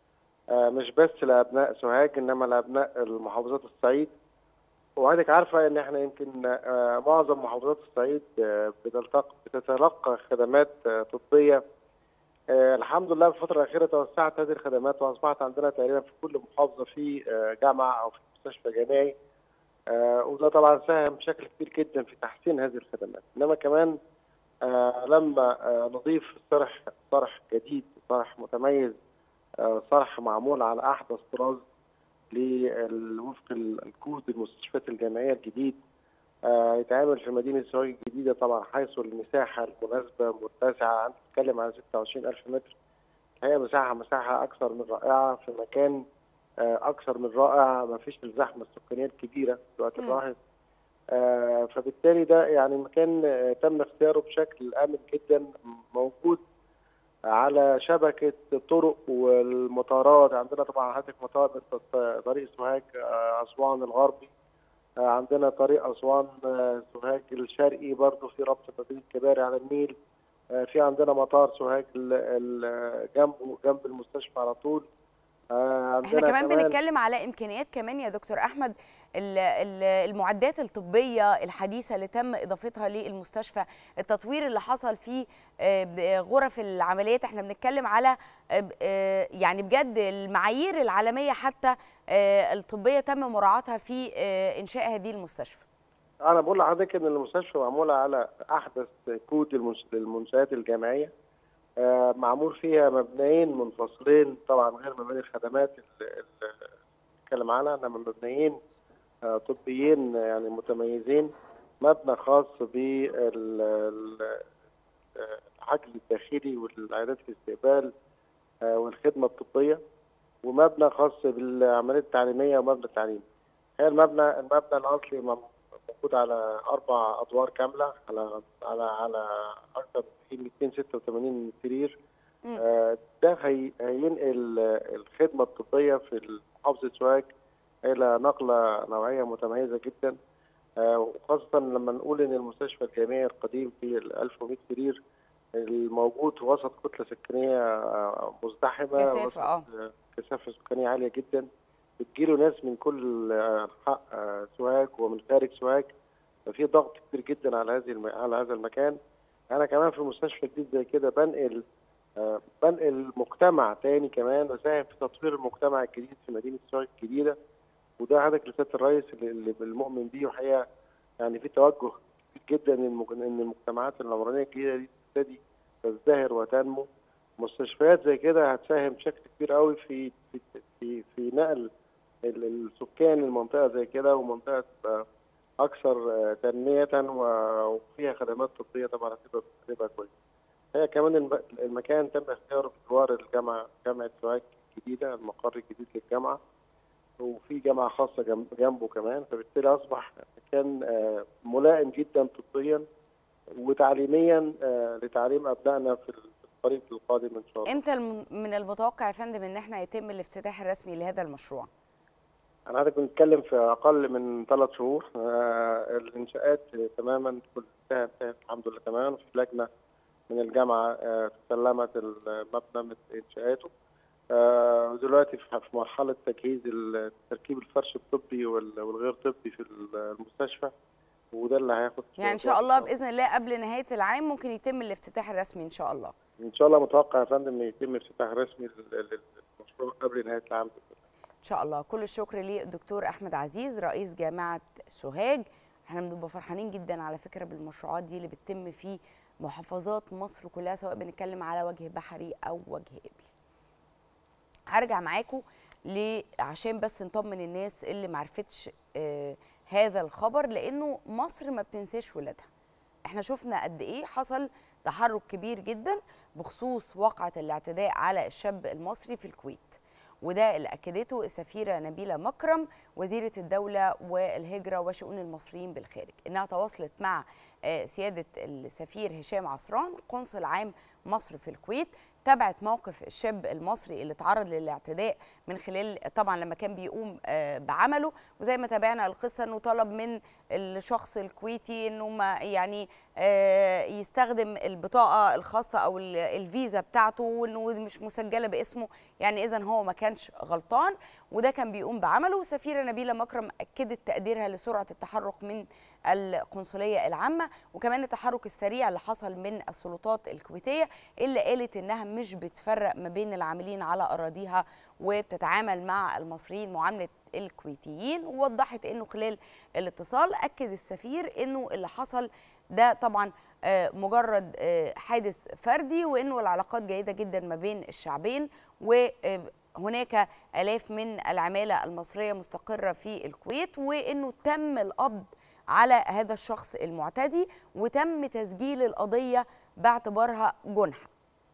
آه، مش بس لابناء سوهاج انما لابناء المحافظات الصعيد وحضرتك عارفه ان احنا يمكن آه، معظم محافظات الصعيد آه، بتلتق- بتتلقى خدمات آه، طبيه آه، الحمد لله في الفتره الاخيره توسعت هذه الخدمات واصبحت عندنا تقريبا في كل محافظه في آه، جامعه او في مستشفى جامعي آه، وده طبعا ساهم بشكل كبير جدا في تحسين هذه الخدمات انما كمان آه، لما آه، نضيف صرح صرح جديد صرح متميز آه، صرح معمول على احدث طراز لل- وفق ال- الكود المستشفيات الجامعيه الجديد آه، يتعامل في مدينه سوهاج الجديده طبعا حيث المساحه المناسبه متسعه انت بتتكلم عن 26000 متر هي مساحه مساحه اكثر من رائعه في مكان آه، اكثر من رائع ما فيش الزحمه السكانيه الكبيره في الوقت مم. الراهن آه، فبالتالي ده يعني مكان آه، تم اختياره بشكل امن جدا موجود على شبكه الطرق والمطارات عندنا طبعا هاتف مطار مثل طريق سوهاج آه، اسوان الغربي آه، عندنا طريق اسوان آه، سوهاج الشرقي برضه في ربط مدينه كباري على النيل آه، في عندنا مطار سوهاج ال- ال- جنبه جنب المستشفى على طول آه، عندنا احنا كمان بنتكلم على امكانيات كمان يا دكتور احمد ال- ال- المعدات الطبيه الحديثه اللي تم اضافتها للمستشفى التطوير اللي حصل في آه، ب- غرف العمليات احنا بنتكلم على آه، ب- آه، يعني بجد المعايير العالميه حتى آه، الطبيه تم مراعاتها في آه، انشاء هذه المستشفى انا بقول لحضرتك ان المستشفى معموله على احدث كود المنش- للمنشات الجامعيه آه، معمول فيها مبنيين منفصلين طبعا غير مباني الخدمات اللي اللي بنتكلم عنها انما مبنيين آه، طبيين يعني متميزين مبنى خاص بالحجز الداخلي والعيادات الاستقبال آه، والخدمه الطبيه ومبنى خاص بالعمليات التعليميه ومبنى التعليم هي المبنى المبنى الاصلي مم- موجود على اربع ادوار كامله على على على اكثر من 286 سرير مم. آه، ده هي هينقل آه، الخدمه الطبيه في محافظه سوهاج الى نقله نوعيه متميزه جدا آه، وخاصه لما نقول ان المستشفى الجامعي القديم فيه ال 1100 سرير الموجود وسط كتله سكانيه آه، مزدحمه كثافة، وسط، آه. آه، كثافه سكانيه عاليه جدا بتجيله ناس من كل آه، انحاء آه، سوهاج ومن خارج سوهاج ففي ضغط كبير جدا على هذه الم... على هذا المكان انا كمان في مستشفى جديد زي كده بنقل آه، بنقل مجتمع تاني كمان بساهم في تطوير المجتمع الجديد في مدينه سوهاج الجديده وده هدف لسياده الرئيس اللي اللي المؤمن بيه وحقيقه يعني في توجه كبير جدا ان المج- إن المجتمعات العمرانيه الجديده دي تبتدي تزدهر وتنمو مستشفيات زي كده هتساهم بشكل كبير قوي في في في, في نقل ال- السكان لمنطقه زي كده ومنطقه تبقى اكثر آه، تنميه و- وفيها خدمات طبيه طبعا هتبقى هتبقى كويسه. هي كمان الم- المكان تم اختياره في جوار الجامعه جامعه سوهاج الجديده المقر الجديد للجامعه وفي جامعه خاصه جنب- جنبه كمان فبالتالي اصبح مكان آه، ملائم جدا طبيا وتعليميا آه، لتعليم ابنائنا في الطريق القادم ان شاء الله. امتى الم- من المتوقع يا فندم ان احنا يتم الافتتاح الرسمي لهذا المشروع انا حضرتك بنتكلم في اقل من ثلاث شهور آه الانشاءات تماما كل انتهت انتهت الحمد لله تماما في لجنه من الجامعه آه تسلمت المبنى من انشاءاته آه ودلوقتي في في مرحله تجهيز ال- تركيب الفرش الطبي وال- والغير طبي في المستشفى وده اللي هياخد يعني ان شاء الله باذن الله قبل نهايه العام ممكن يتم الافتتاح الرسمي ان شاء الله ان شاء الله متوقع يا فندم ان يتم افتتاح رسمي لل- للمشروع قبل نهايه العام ان شاء الله كل الشكر للدكتور احمد عزيز رئيس جامعه سوهاج احنا بنبقى فرحانين جدا على فكره بالمشروعات دي اللي بتتم في محافظات مصر كلها سواء بنتكلم على وجه بحري او وجه قبلي هرجع معاكم ل- عشان بس نطمن الناس اللي معرفتش آه هذا الخبر لانه مصر ما بتنساش ولادها احنا شفنا قد ايه حصل تحرك كبير جدا بخصوص وقعه الاعتداء على الشاب المصري في الكويت وده اللي اكدته السفيره نبيله مكرم وزيره الدوله والهجره وشؤون المصريين بالخارج انها تواصلت مع آه، سياده السفير هشام عصران قنصل عام مصر في الكويت تابعت موقف الشاب المصري اللي تعرض للاعتداء من خلال طبعا لما كان بيقوم آه، بعمله وزي ما تابعنا القصه انه طلب من الشخص الكويتي انه ما يعني آه، يستخدم البطاقه الخاصه او ال- الفيزا بتاعته وانه مش مسجله باسمه يعني اذا هو ما كانش غلطان وده كان بيقوم بعمله وسفيره نبيله مكرم اكدت تقديرها لسرعه التحرك من القنصليه العامه وكمان التحرك السريع اللي حصل من السلطات الكويتيه اللي قالت انها مش بتفرق ما بين العاملين على اراضيها وبتتعامل مع المصريين معامله الكويتيين ووضحت انه خلال الاتصال اكد السفير انه اللي حصل ده طبعا آه، مجرد آه، حادث فردي وانه العلاقات جيده جدا ما بين الشعبين وهناك الاف من العماله المصريه مستقره في الكويت وانه تم القبض على هذا الشخص المعتدي وتم تسجيل القضيه باعتبارها جنحه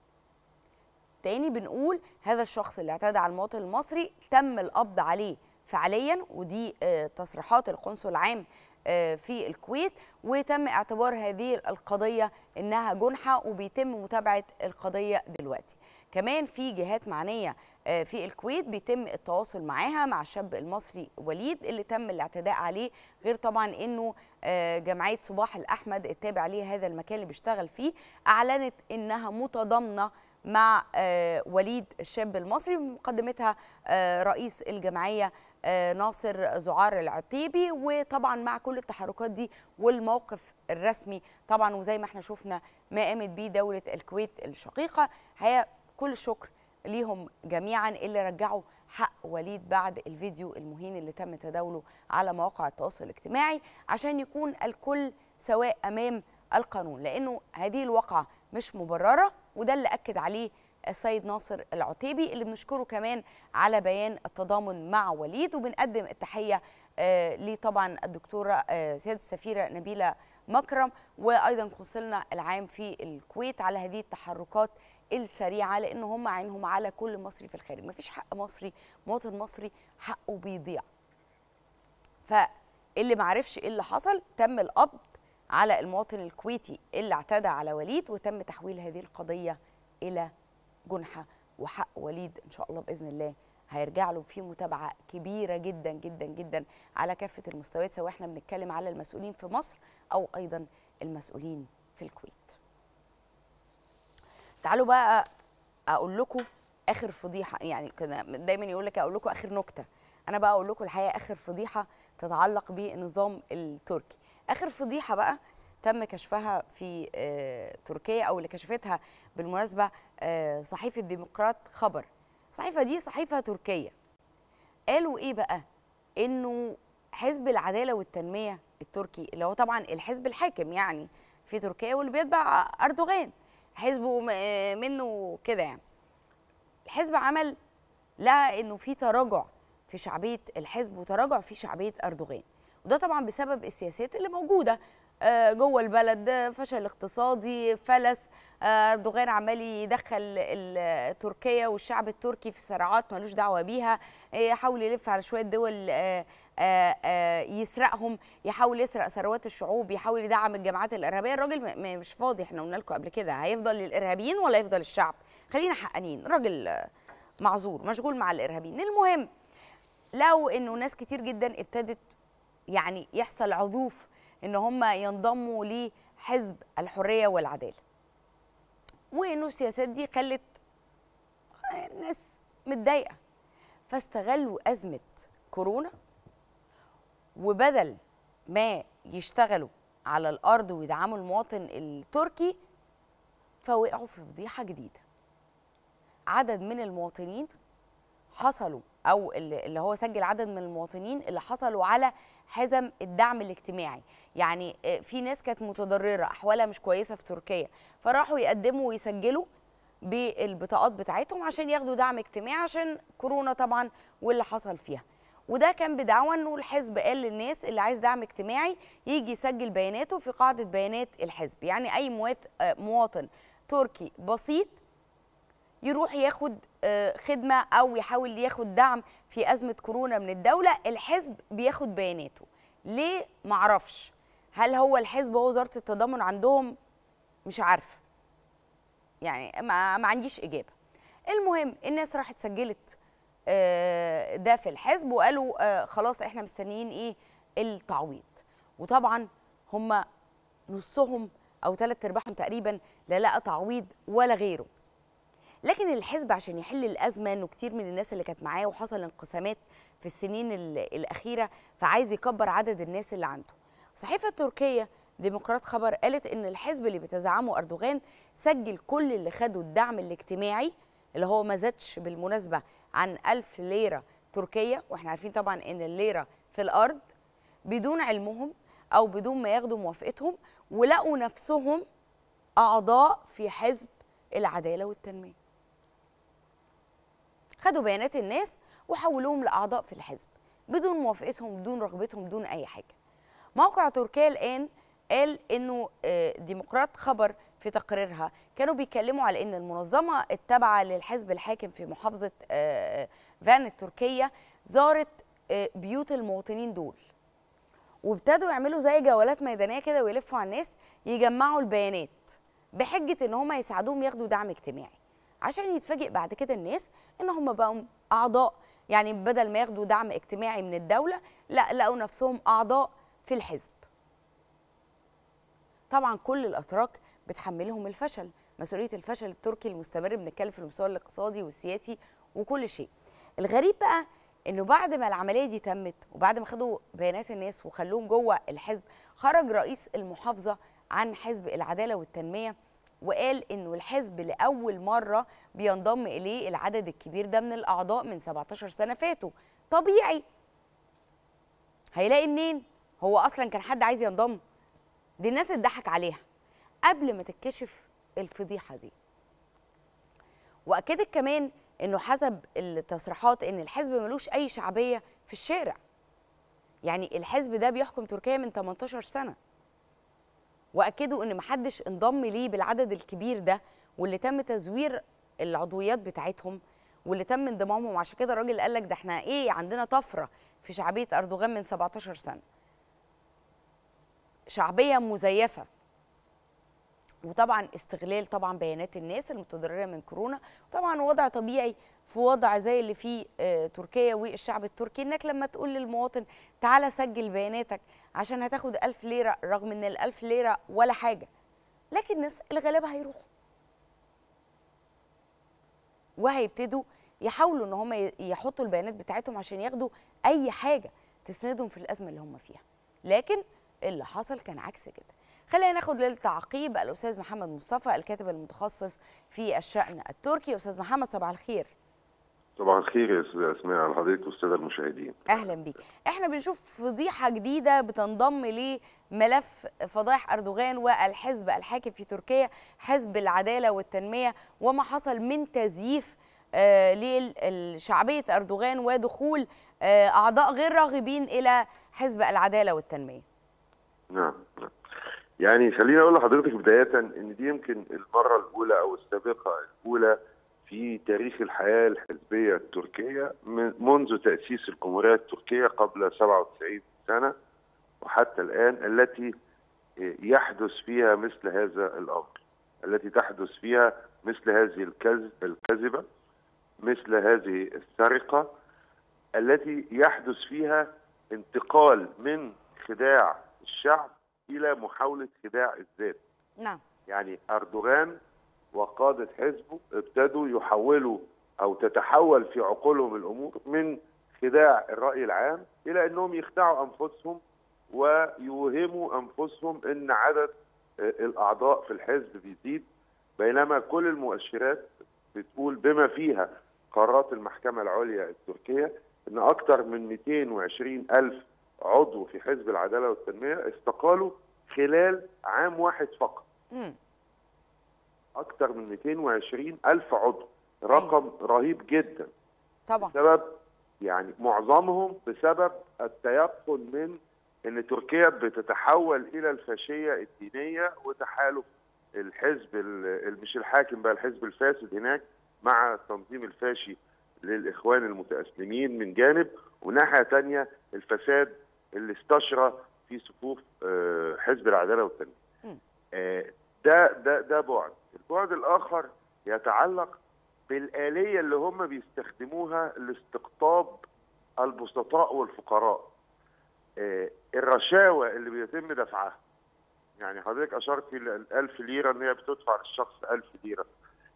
تاني بنقول هذا الشخص اللي اعتدى على المواطن المصري تم القبض عليه فعليا ودي آه، تصريحات القنصل العام آه، في الكويت وتم اعتبار هذه القضية إنها جنحة وبيتم متابعة القضية دلوقتي كمان في جهات معنية آه، في الكويت بيتم التواصل معاها مع الشاب المصري وليد اللي تم الاعتداء عليه غير طبعا انه آه، جمعيه صباح الاحمد التابع ليه هذا المكان اللي بيشتغل فيه اعلنت انها متضامنه مع آه، وليد الشاب المصري ومقدمتها آه، رئيس الجمعيه آه، ناصر زعار العتيبي وطبعا مع كل التحركات دي والموقف الرسمي طبعا وزي ما احنا شفنا ما قامت بيه دوله الكويت الشقيقه هي كل الشكر ليهم جميعا اللي رجعوا حق وليد بعد الفيديو المهين اللي تم تداوله على مواقع التواصل الاجتماعي عشان يكون الكل سواء امام القانون لانه هذه الواقعه مش مبرره وده اللي اكد عليه السيد ناصر العتيبي اللي بنشكره كمان على بيان التضامن مع وليد وبنقدم التحيه آه ليه طبعا الدكتوره آه سياده السفيره نبيله مكرم وايضا قنصلنا العام في الكويت على هذه التحركات السريعه لان هم عينهم على كل مصري في الخارج مفيش حق مصري مواطن مصري حقه بيضيع فاللي معرفش ايه اللي حصل تم القبض على المواطن الكويتي اللي اعتدى على وليد وتم تحويل هذه القضيه الى جنحه وحق وليد ان شاء الله باذن الله هيرجع له في متابعه كبيره جدا جدا جدا على كافه المستويات سواء احنا بنتكلم على المسؤولين في مصر او ايضا المسؤولين في الكويت. تعالوا بقى اقول لكم اخر فضيحه يعني كده دايما يقول لك اقول لكم اخر نكته انا بقى اقول لكم الحقيقه اخر فضيحه تتعلق بالنظام التركي اخر فضيحه بقى تم كشفها في آه، تركيا او اللي كشفتها بالمناسبه آه، صحيفه ديمقراط خبر الصحيفه دي صحيفه تركيه قالوا ايه بقى انه حزب العداله والتنميه التركي اللي هو طبعا الحزب الحاكم يعني في تركيا واللي بيتبع اردوغان حزبه م- آه، منه كده يعني الحزب عمل لقى انه في تراجع في شعبيه الحزب وتراجع في شعبيه اردوغان وده طبعا بسبب السياسات اللي موجوده آه، جوه البلد آه، فشل اقتصادي فلس آه، اردوغان عمال يدخل ال- تركيا والشعب التركي في صراعات ملوش دعوه بيها آه، يحاول يلف على شويه دول آه، آه، آه، يسرقهم يحاول يسرق ثروات الشعوب يحاول يدعم الجماعات الارهابيه الراجل م- م- مش فاضي احنا قلنا لكم قبل كده هيفضل للارهابيين ولا يفضل الشعب خلينا حقانيين راجل آه، معذور مشغول مع الارهابيين المهم لقوا انه ناس كتير جدا ابتدت يعني يحصل عذوف ان هم ينضموا لحزب الحريه والعداله وانه السياسات دي خلت الناس متضايقه فاستغلوا ازمه كورونا وبدل ما يشتغلوا على الارض ويدعموا المواطن التركي فوقعوا في فضيحه جديده عدد من المواطنين حصلوا او اللي اللي هو سجل عدد من المواطنين اللي حصلوا على حزم الدعم الاجتماعي يعني آه، في ناس كانت متضرره احوالها مش كويسه في تركيا فراحوا يقدموا ويسجلوا بالبطاقات بتاعتهم عشان ياخدوا دعم اجتماعي عشان كورونا طبعا واللي حصل فيها وده كان بدعوى انه الحزب قال للناس اللي عايز دعم اجتماعي يجي يسجل بياناته في قاعده بيانات الحزب يعني اي موات- آه، مواطن تركي بسيط يروح ياخد آه، خدمه او يحاول ياخد دعم في ازمه كورونا من الدوله الحزب بياخد بياناته ليه معرفش هل هو الحزب هو وزاره التضامن عندهم مش عارفه يعني ما, ما عنديش اجابه المهم الناس راحت سجلت آه، ده في الحزب وقالوا آه، خلاص احنا مستنيين ايه التعويض وطبعا هم نصهم او ثلاث ارباعهم تقريبا لا لقى تعويض ولا غيره لكن الحزب عشان يحل الازمه انه كتير من الناس اللي كانت معاه وحصل انقسامات في السنين ال- الاخيره فعايز يكبر عدد الناس اللي عنده صحيفه تركيه ديمقراط خبر قالت ان الحزب اللي بتزعمه اردوغان سجل كل اللي خدوا الدعم الاجتماعي اللي هو ما زادش بالمناسبه عن ألف ليره تركيه واحنا عارفين طبعا ان الليره في الارض بدون علمهم او بدون ما ياخدوا موافقتهم ولقوا نفسهم اعضاء في حزب العداله والتنميه خدوا بيانات الناس وحولوهم لاعضاء في الحزب بدون موافقتهم بدون رغبتهم بدون اي حاجه موقع تركيا الان قال انه آه، ديمقراط خبر في تقريرها كانوا بيتكلموا على ان المنظمه التابعه للحزب الحاكم في محافظه آه، فان التركيه زارت آه، بيوت المواطنين دول وابتدوا يعملوا زي جولات ميدانيه كده ويلفوا على الناس يجمعوا البيانات بحجه ان هم يساعدوهم ياخدوا دعم اجتماعي عشان يتفاجئ بعد كده الناس ان هم بقوا اعضاء يعني بدل ما ياخدوا دعم اجتماعي من الدوله لا لقوا نفسهم اعضاء في الحزب طبعا كل الاتراك بتحملهم الفشل مسؤوليه الفشل التركي المستمر بنتكلم في المستوى الاقتصادي والسياسي وكل شيء الغريب بقى انه بعد ما العمليه دي تمت وبعد ما خدوا بيانات الناس وخلوهم جوه الحزب خرج رئيس المحافظه عن حزب العداله والتنميه وقال انه الحزب لاول مره بينضم اليه العدد الكبير ده من الاعضاء من 17 سنه فاتوا طبيعي هيلاقي منين هو اصلا كان حد عايز ينضم دي الناس اتضحك عليها قبل ما تتكشف الفضيحه دي واكدت كمان انه حسب التصريحات ان الحزب ملوش اي شعبيه في الشارع يعني الحزب ده بيحكم تركيا من 18 سنه واكدوا ان محدش انضم ليه بالعدد الكبير ده واللي تم تزوير العضويات بتاعتهم واللي تم انضمامهم عشان كده الراجل قال لك ده احنا ايه عندنا طفره في شعبيه اردوغان من 17 سنه شعبيه مزيفه وطبعا استغلال طبعا بيانات الناس المتضرره من كورونا طبعا وضع طبيعي في وضع زي اللي فيه آه، تركيا والشعب التركي انك لما تقول للمواطن تعالى سجل بياناتك عشان هتاخد ألف ليرة رغم ان الألف ليرة ولا حاجة لكن الناس الغلابة هيروحوا وهيبتدوا يحاولوا ان هم ي- يحطوا البيانات بتاعتهم عشان ياخدوا اي حاجة تسندهم في الأزمة اللي هم فيها لكن اللي حصل كان عكس كده خلينا ناخد للتعقيب الاستاذ محمد مصطفى الكاتب المتخصص في الشأن التركي استاذ محمد صباح الخير صباح الخير يا استاذ اسماء على حضرتك والساده المشاهدين اهلا بيك احنا بنشوف فضيحه جديده بتنضم لملف فضائح اردوغان والحزب الحاكم في تركيا حزب العداله والتنميه وما حصل من تزييف آه لشعبيه اردوغان ودخول آه اعضاء غير راغبين الى حزب العداله والتنميه نعم نعم. يعني خليني اقول لحضرتك بدايه ان دي يمكن المره الاولى او السابقه الاولى في تاريخ الحياه الحزبيه التركيه من- منذ تاسيس الجمهوريه التركيه قبل 97 سنه وحتى الان التي يحدث فيها مثل هذا الامر التي تحدث فيها مثل هذه الكذب الكذبه مثل هذه السرقه التي يحدث فيها انتقال من خداع الشعب الى محاوله خداع الذات نعم يعني اردوغان وقاده حزبه ابتدوا يحولوا او تتحول في عقولهم الامور من خداع الراي العام الى انهم يخدعوا انفسهم ويوهموا انفسهم ان عدد آه، الاعضاء في الحزب بيزيد بينما كل المؤشرات بتقول بما فيها قرارات المحكمه العليا التركيه ان اكثر من 220 الف عضو في حزب العداله والتنميه استقالوا خلال عام واحد فقط مم. اكثر من 220 الف عضو رقم رهيب جدا طبعا بسبب يعني معظمهم بسبب التيقن من ان تركيا بتتحول الى الفاشيه الدينيه وتحالف الحزب ال- ال- مش الحاكم بقى الحزب الفاسد هناك مع التنظيم الفاشي للاخوان المتاسلمين من جانب وناحيه ثانيه الفساد اللي استشرى في صفوف آه، حزب العداله والتنميه. مم. آه، ده ده ده بعد، البعد الاخر يتعلق بالآلية اللي هم بيستخدموها لاستقطاب البسطاء والفقراء آه، الرشاوى اللي بيتم دفعها يعني حضرتك اشرت ل 1000 ليره ان هي بتدفع للشخص 1000 ليره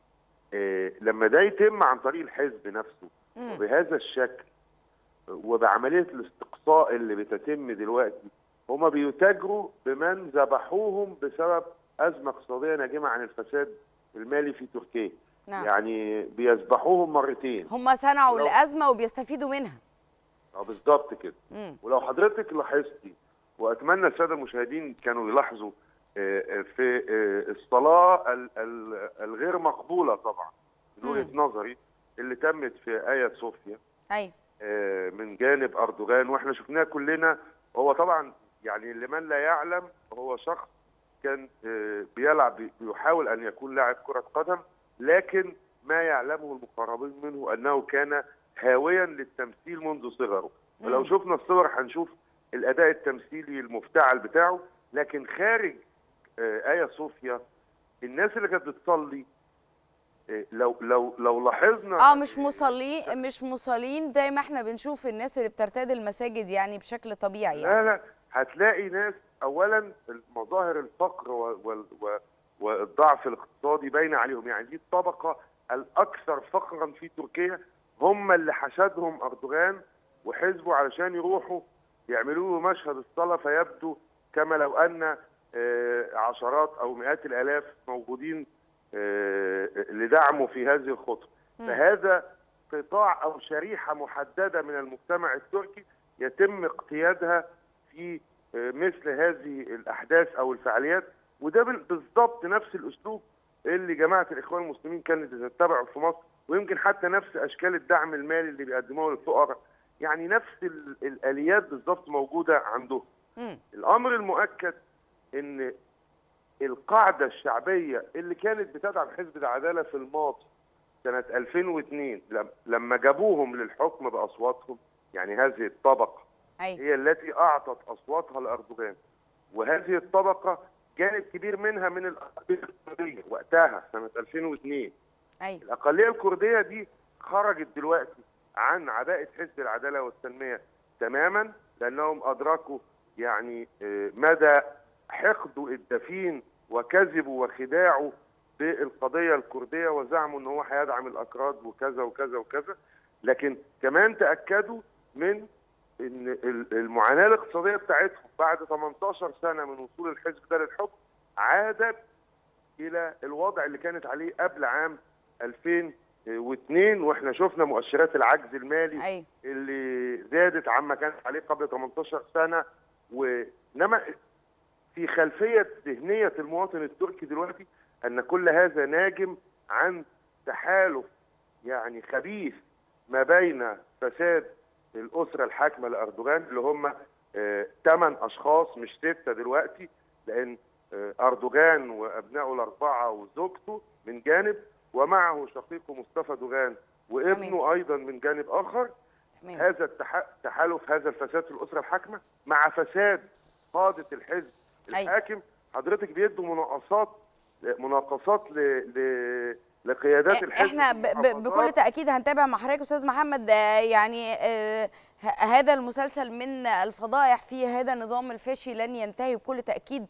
آه، لما ده يتم عن طريق الحزب نفسه مم. وبهذا الشكل وبعمليه الاستقصاء اللي بتتم دلوقتي هما بيتاجروا بمن ذبحوهم بسبب ازمه اقتصاديه ناجمه عن الفساد المالي في تركيا نعم يعني بيذبحوهم مرتين هم صنعوا ولو- الازمه وبيستفيدوا منها اه بالظبط كده مم. ولو حضرتك لاحظتي واتمنى الساده المشاهدين كانوا يلاحظوا آه، آه، في آه، الصلاه ال- ال- الغير مقبوله طبعا من وجهه نظري اللي تمت في ايا صوفيا ايوه آه، من جانب اردوغان واحنا شفناه كلنا هو طبعا يعني لمن لا يعلم هو شخص كان آه، بيلعب بيحاول ان يكون لاعب كره قدم لكن ما يعلمه المقربين منه انه كان هاويا للتمثيل منذ صغره ولو مم. شفنا الصور هنشوف الاداء التمثيلي المفتعل بتاعه لكن خارج آه، ايا صوفيا الناس اللي كانت بتصلي آه، لو لو لو لاحظنا اه مش مصلين مش مصلين زي ما احنا بنشوف الناس اللي بترتدي المساجد يعني بشكل طبيعي يعني لا لا هتلاقي ناس اولا مظاهر الفقر و- وال- و- والضعف الاقتصادي باينه عليهم يعني دي الطبقه الاكثر فقرا في تركيا هم اللي حشدهم اردوغان وحزبه علشان يروحوا يعملوا له مشهد الصلاه فيبدو كما لو ان آه، عشرات او مئات الالاف موجودين آه، لدعمه في هذه الخطوه مم. فهذا قطاع او شريحه محدده من المجتمع التركي يتم اقتيادها في آه، مثل هذه الاحداث او الفعاليات وده بال- بالضبط نفس الاسلوب اللي جماعه الاخوان المسلمين كانت بتتبعه في مصر ويمكن حتى نفس اشكال الدعم المالي اللي بيقدموه للفقراء يعني نفس ال- الاليات بالضبط موجوده عندهم مم. الامر المؤكد ان القاعده الشعبيه اللي كانت بتدعم حزب العداله في الماضي سنه 2002 لم- لما جابوهم للحكم باصواتهم يعني هذه الطبقه ايوه هي التي اعطت اصواتها لاردوغان وهذه الطبقه جانب كبير منها من الاقليه الكرديه وقتها سنه 2002 ايوه الاقليه الكرديه دي خرجت دلوقتي عن عباءه حزب العداله والتنميه تماما لانهم ادركوا يعني آه، مدى حقده الدفين وكذبوا وخداعوا بالقضيه الكرديه وزعموا ان هو هيدعم الاكراد وكذا وكذا وكذا لكن كمان تاكدوا من ان ال- المعاناه الاقتصاديه بتاعتهم بعد 18 سنه من وصول الحزب ده للحكم عادت الى الوضع اللي كانت عليه قبل عام 2002 واحنا شفنا مؤشرات العجز المالي ايوه اللي زادت عما كانت عليه قبل 18 سنه وانما في خلفيه ذهنيه المواطن التركي دلوقتي ان كل هذا ناجم عن تحالف يعني خبيث ما بين فساد الاسره الحاكمه لاردوغان اللي هم ثمان اشخاص مش سته دلوقتي لان آه، اردوغان وابنائه الاربعه وزوجته من جانب ومعه شقيقه مصطفى دوغان وابنه ايضا من جانب اخر تمام هذا التح- التحالف هذا الفساد في الاسره الحاكمه مع فساد قاده الحزب أيوة. الحاكم حضرتك بيدوا مناقصات مناقصات ل... ل... لقيادات الحزب احنا في ب- ب- المحافظات. بكل تاكيد هنتابع مع حضرتك استاذ محمد آه، يعني آه، ه- هذا المسلسل من الفضائح في هذا النظام الفاشي لن ينتهي بكل تاكيد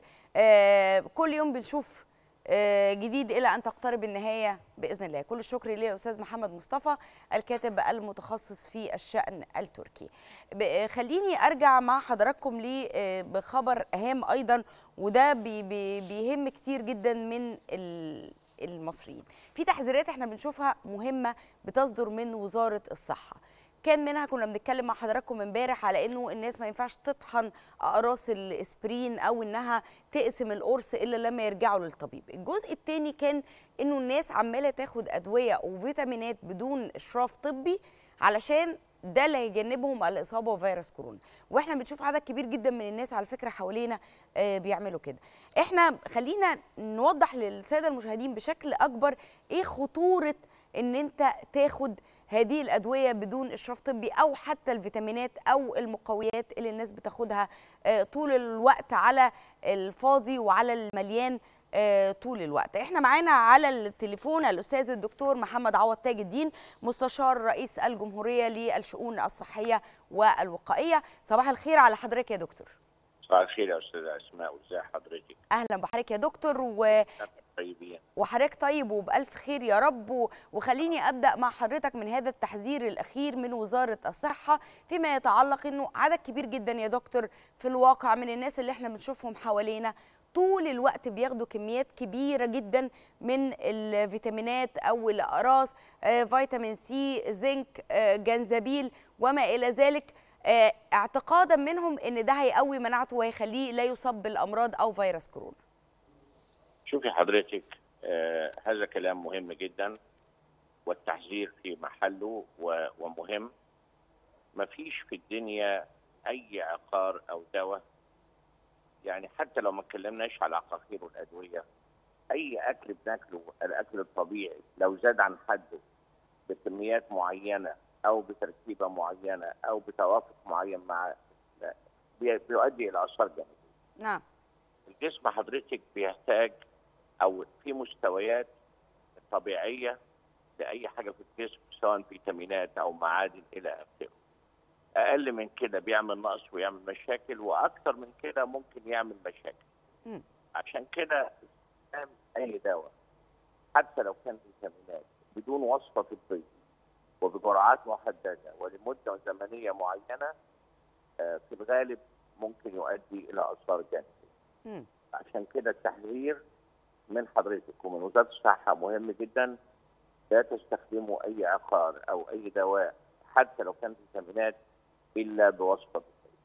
آه، كل يوم بنشوف آه، جديد الى ان تقترب النهايه باذن الله كل الشكر للاستاذ محمد مصطفى الكاتب المتخصص في الشان التركي ب- خليني ارجع مع حضراتكم ل آه، بخبر هام ايضا وده بي- بي- بيهم كتير جدا من ال- المصريين في تحذيرات احنا بنشوفها مهمه بتصدر من وزاره الصحه كان منها كنا بنتكلم مع حضراتكم امبارح على انه الناس ما ينفعش تطحن اقراص الاسبرين او انها تقسم القرص الا لما يرجعوا للطبيب الجزء الثاني كان انه الناس عماله تاخد ادويه وفيتامينات بدون اشراف طبي علشان ده اللي هيجنبهم الاصابه بفيروس كورونا واحنا بنشوف عدد كبير جدا من الناس على فكره حوالينا آه، بيعملوا كده احنا خلينا نوضح للساده المشاهدين بشكل اكبر ايه خطوره ان انت تاخد هذه الادويه بدون اشراف طبي او حتى الفيتامينات او المقويات اللي الناس بتاخدها آه، طول الوقت على الفاضي وعلى المليان آه، طول الوقت احنا معانا على التليفون الاستاذ الدكتور محمد عوض تاج الدين مستشار رئيس الجمهوريه للشؤون الصحيه والوقائيه صباح الخير على حضرتك يا دكتور صباح الخير يا استاذه اسماء وازي حضرتك اهلا بحضرتك يا دكتور و... طيبين وحضرتك طيب وبألف خير يا رب و- وخليني أبدأ مع حضرتك من هذا التحذير الأخير من وزارة الصحة فيما يتعلق أنه عدد كبير جدا يا دكتور في الواقع من الناس اللي احنا بنشوفهم حوالينا طول الوقت بياخدوا كميات كبيرة جدا من الفيتامينات أو الأقراص آه، فيتامين سي زنك آه، جنزبيل وما إلى ذلك آه، اعتقادا منهم ان ده هيقوي مناعته وهيخليه لا يصاب بالامراض او فيروس كورونا شوفي حضرتك آه هذا كلام مهم جدا والتحذير في محله و- ومهم مفيش في الدنيا اي عقار او دواء يعني حتى لو ما اتكلمناش على العقاقير والادويه اي اكل بناكله الاكل الطبيعي لو زاد عن حده بكميات معينه او بتركيبه معينه او بتوافق معين مع لا، بي- بيؤدي الى اثار جانبيه نعم الجسم حضرتك بيحتاج او في مستويات طبيعيه لاي حاجه في الجسم سواء فيتامينات او معادن الى اخره. اقل من كده بيعمل نقص ويعمل مشاكل واكثر من كده ممكن يعمل مشاكل. مم. عشان كده استخدام اي دواء حتى لو كان فيتامينات بدون وصفه طبيه وبجرعات محدده ولمده زمنيه معينه آه، في الغالب ممكن يؤدي الى اثار جانبيه. مم. عشان كده التحذير من حضرتك ومن وزاره الصحه مهم جدا لا تستخدموا اي عقار او اي دواء حتى لو كان فيتامينات الا بوصفه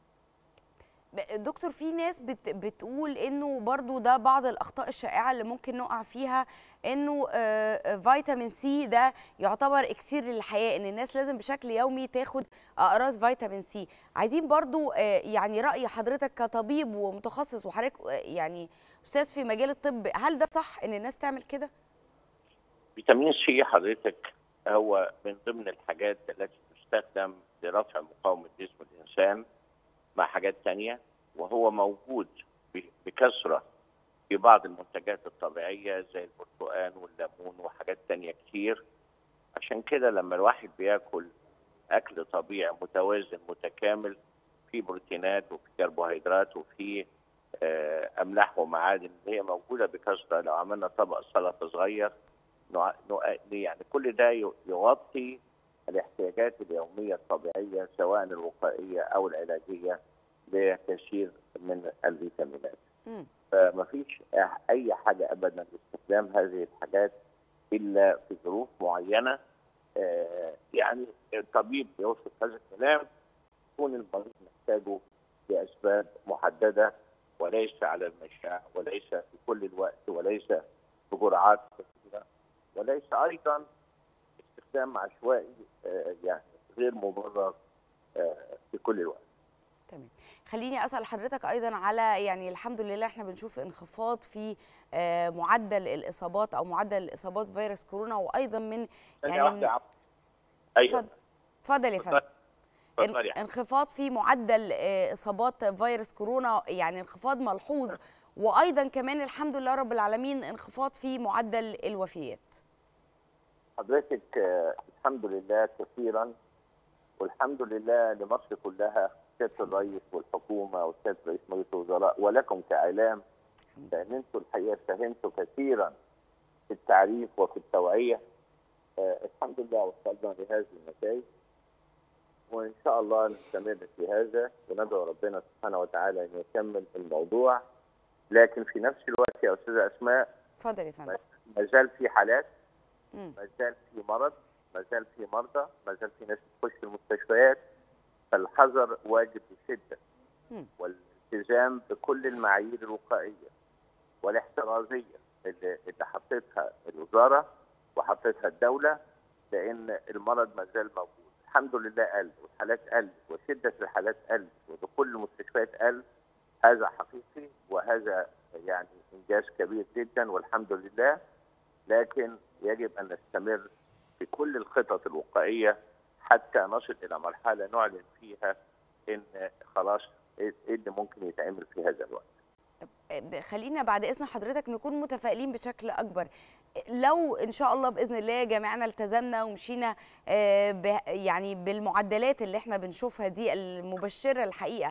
ب- دكتور في ناس بت بتقول انه برضو ده بعض الاخطاء الشائعه اللي ممكن نقع فيها انه آه، آه، فيتامين سي ده يعتبر اكسير للحياه ان الناس لازم بشكل يومي تاخد اقراص فيتامين سي عايزين برضو آه، يعني راي حضرتك كطبيب ومتخصص وحضرتك آه، يعني استاذ في مجال الطب هل ده صح ان الناس تعمل كده فيتامين سي حضرتك هو من ضمن الحاجات التي تستخدم لرفع مقاومه جسم الانسان مع حاجات تانية وهو موجود ب- بكثره في بعض المنتجات الطبيعيه زي البرتقال والليمون وحاجات تانية كتير عشان كده لما الواحد بياكل اكل طبيعي متوازن متكامل فيه بروتينات وفي كربوهيدرات وفي آه، املاح ومعادن اللي هي موجوده بكثره لو عملنا طبق سلطه صغير نوع- نوع- يعني كل ده ي- يغطي الاحتياجات اليوميه الطبيعيه سواء الوقائيه او العلاجيه لكثير من الفيتامينات. مم. فما فيش اي حاجه ابدا لاستخدام هذه الحاجات الا في ظروف معينه آه، يعني الطبيب يوصف هذا الكلام يكون المريض محتاجه لاسباب محدده وليس على المشاع وليس في كل الوقت وليس بجرعات كثيره وليس ايضا استخدام عشوائي آه، يعني غير مبرر آه، في كل الوقت. تمام خليني اسال حضرتك ايضا على يعني الحمد لله احنا بنشوف انخفاض في آه، معدل الاصابات او معدل اصابات فيروس كورونا وايضا من ثانية يعني واحدة عفوا. ايوه اتفضل اتفضل يا فندم اتفضلي يا ان- انخفاض في معدل آه، اصابات فيروس كورونا يعني انخفاض ملحوظ وايضا كمان الحمد لله رب العالمين انخفاض في معدل الوفيات حضرتك آه، الحمد لله كثيرا والحمد لله لمصر كلها سياده الرئيس والحكومه وسياده رئيس مجلس الوزراء ولكم كاعلام لان انتم الحقيقه ساهمتوا كثيرا في التعريف وفي التوعيه آه، الحمد لله وصلنا لهذه النتائج وان شاء الله نستمر في هذا وندعو ربنا سبحانه وتعالى ان يكمل الموضوع لكن في نفس الوقت يا استاذه اسماء اتفضل يا فندم ما زال في حالات مم. ما زال في مرض ما زال في مرضى ما زال في ناس بتخش المستشفيات فالحذر واجب بشده مم. والالتزام بكل المعايير الوقائيه والاحترازيه اللي, اللي حطتها الوزاره وحطتها الدوله لان المرض ما زال موجود الحمد لله قل والحالات قل وشده الحالات قل ودخول المستشفيات قل هذا حقيقي وهذا يعني انجاز كبير جدا والحمد لله لكن يجب ان نستمر في كل الخطط الوقائيه حتى نصل الى مرحله نعلن فيها ان خلاص ايه إيه اللي ممكن يتعمل في هذا الوقت. آه، خلينا بعد اذن حضرتك نكون متفائلين بشكل اكبر لو ان شاء الله باذن الله جميعنا التزمنا ومشينا آه، ب- يعني بالمعدلات اللي احنا بنشوفها دي المبشره الحقيقه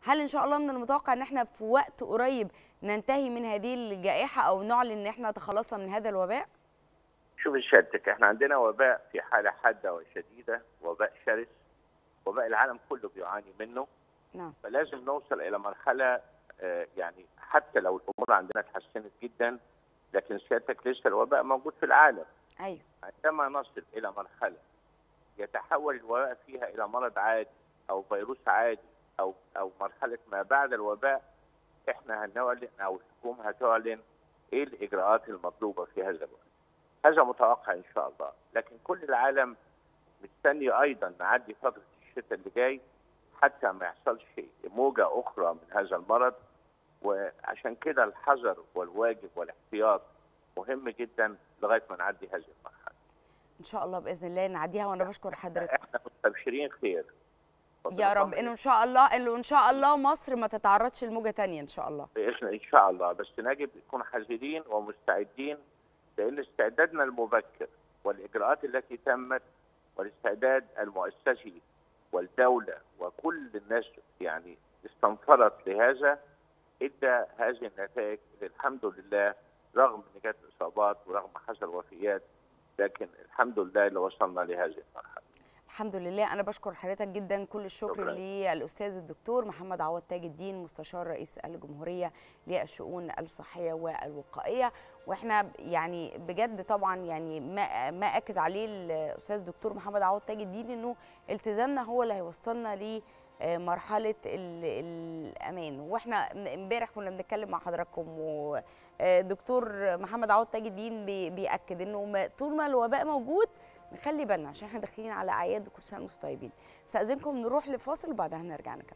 هل ان شاء الله من المتوقع ان احنا في وقت قريب ننتهي من هذه الجائحه او نعلن ان احنا تخلصنا من هذا الوباء شوف سيادتك احنا عندنا وباء في حاله حاده وشديده وباء شرس وباء العالم كله بيعاني منه نعم فلازم نوصل الى مرحله آه، يعني حتى لو الامور عندنا اتحسنت جدا لكن سيادتك لسه الوباء موجود في العالم ايوه عندما نصل الى مرحله يتحول الوباء فيها الى مرض عادي او فيروس عادي او او مرحله ما بعد الوباء احنا هنعلن او الحكومه هتعلن ايه الاجراءات المطلوبه في هذا الوقت. هذا متوقع ان شاء الله، لكن كل العالم مستني ايضا نعدي فتره الشتاء اللي جاي حتى ما يحصلش موجه اخرى من هذا المرض وعشان كده الحذر والواجب والاحتياط مهم جدا لغايه ما نعدي هذه المرحله. ان شاء الله باذن الله نعديها وانا بشكر حضرتك احنا مستبشرين خير. يا رب انه ان شاء الله انه ان شاء الله مصر ما تتعرضش لموجه تانية ان شاء الله باذن ان شاء الله بس نجب نكون حذرين ومستعدين لان استعدادنا المبكر والاجراءات التي تمت والاستعداد المؤسسي والدوله وكل الناس يعني استنفرت لهذا ادى هذه النتائج اللي الحمد لله رغم ان جت اصابات ورغم حصل وفيات لكن الحمد لله اللي وصلنا لهذه المرحله الحمد لله انا بشكر حضرتك جدا كل الشكر شكراً. للاستاذ الدكتور محمد عوض تاج الدين مستشار رئيس الجمهوريه للشؤون الصحيه والوقائيه واحنا يعني بجد طبعا يعني ما ما اكد عليه الاستاذ الدكتور محمد عوض تاج الدين انه التزامنا هو اللي هيوصلنا ل مرحله ال- الامان واحنا امبارح كنا بنتكلم مع حضراتكم ودكتور محمد عوض تاج الدين بي- بياكد انه ما- طول ما الوباء موجود نخلي بالنا عشان احنا داخلين على اعياد وكل سنه وانتم طيبين استاذنكم نروح لفاصل وبعدها نرجع نكمل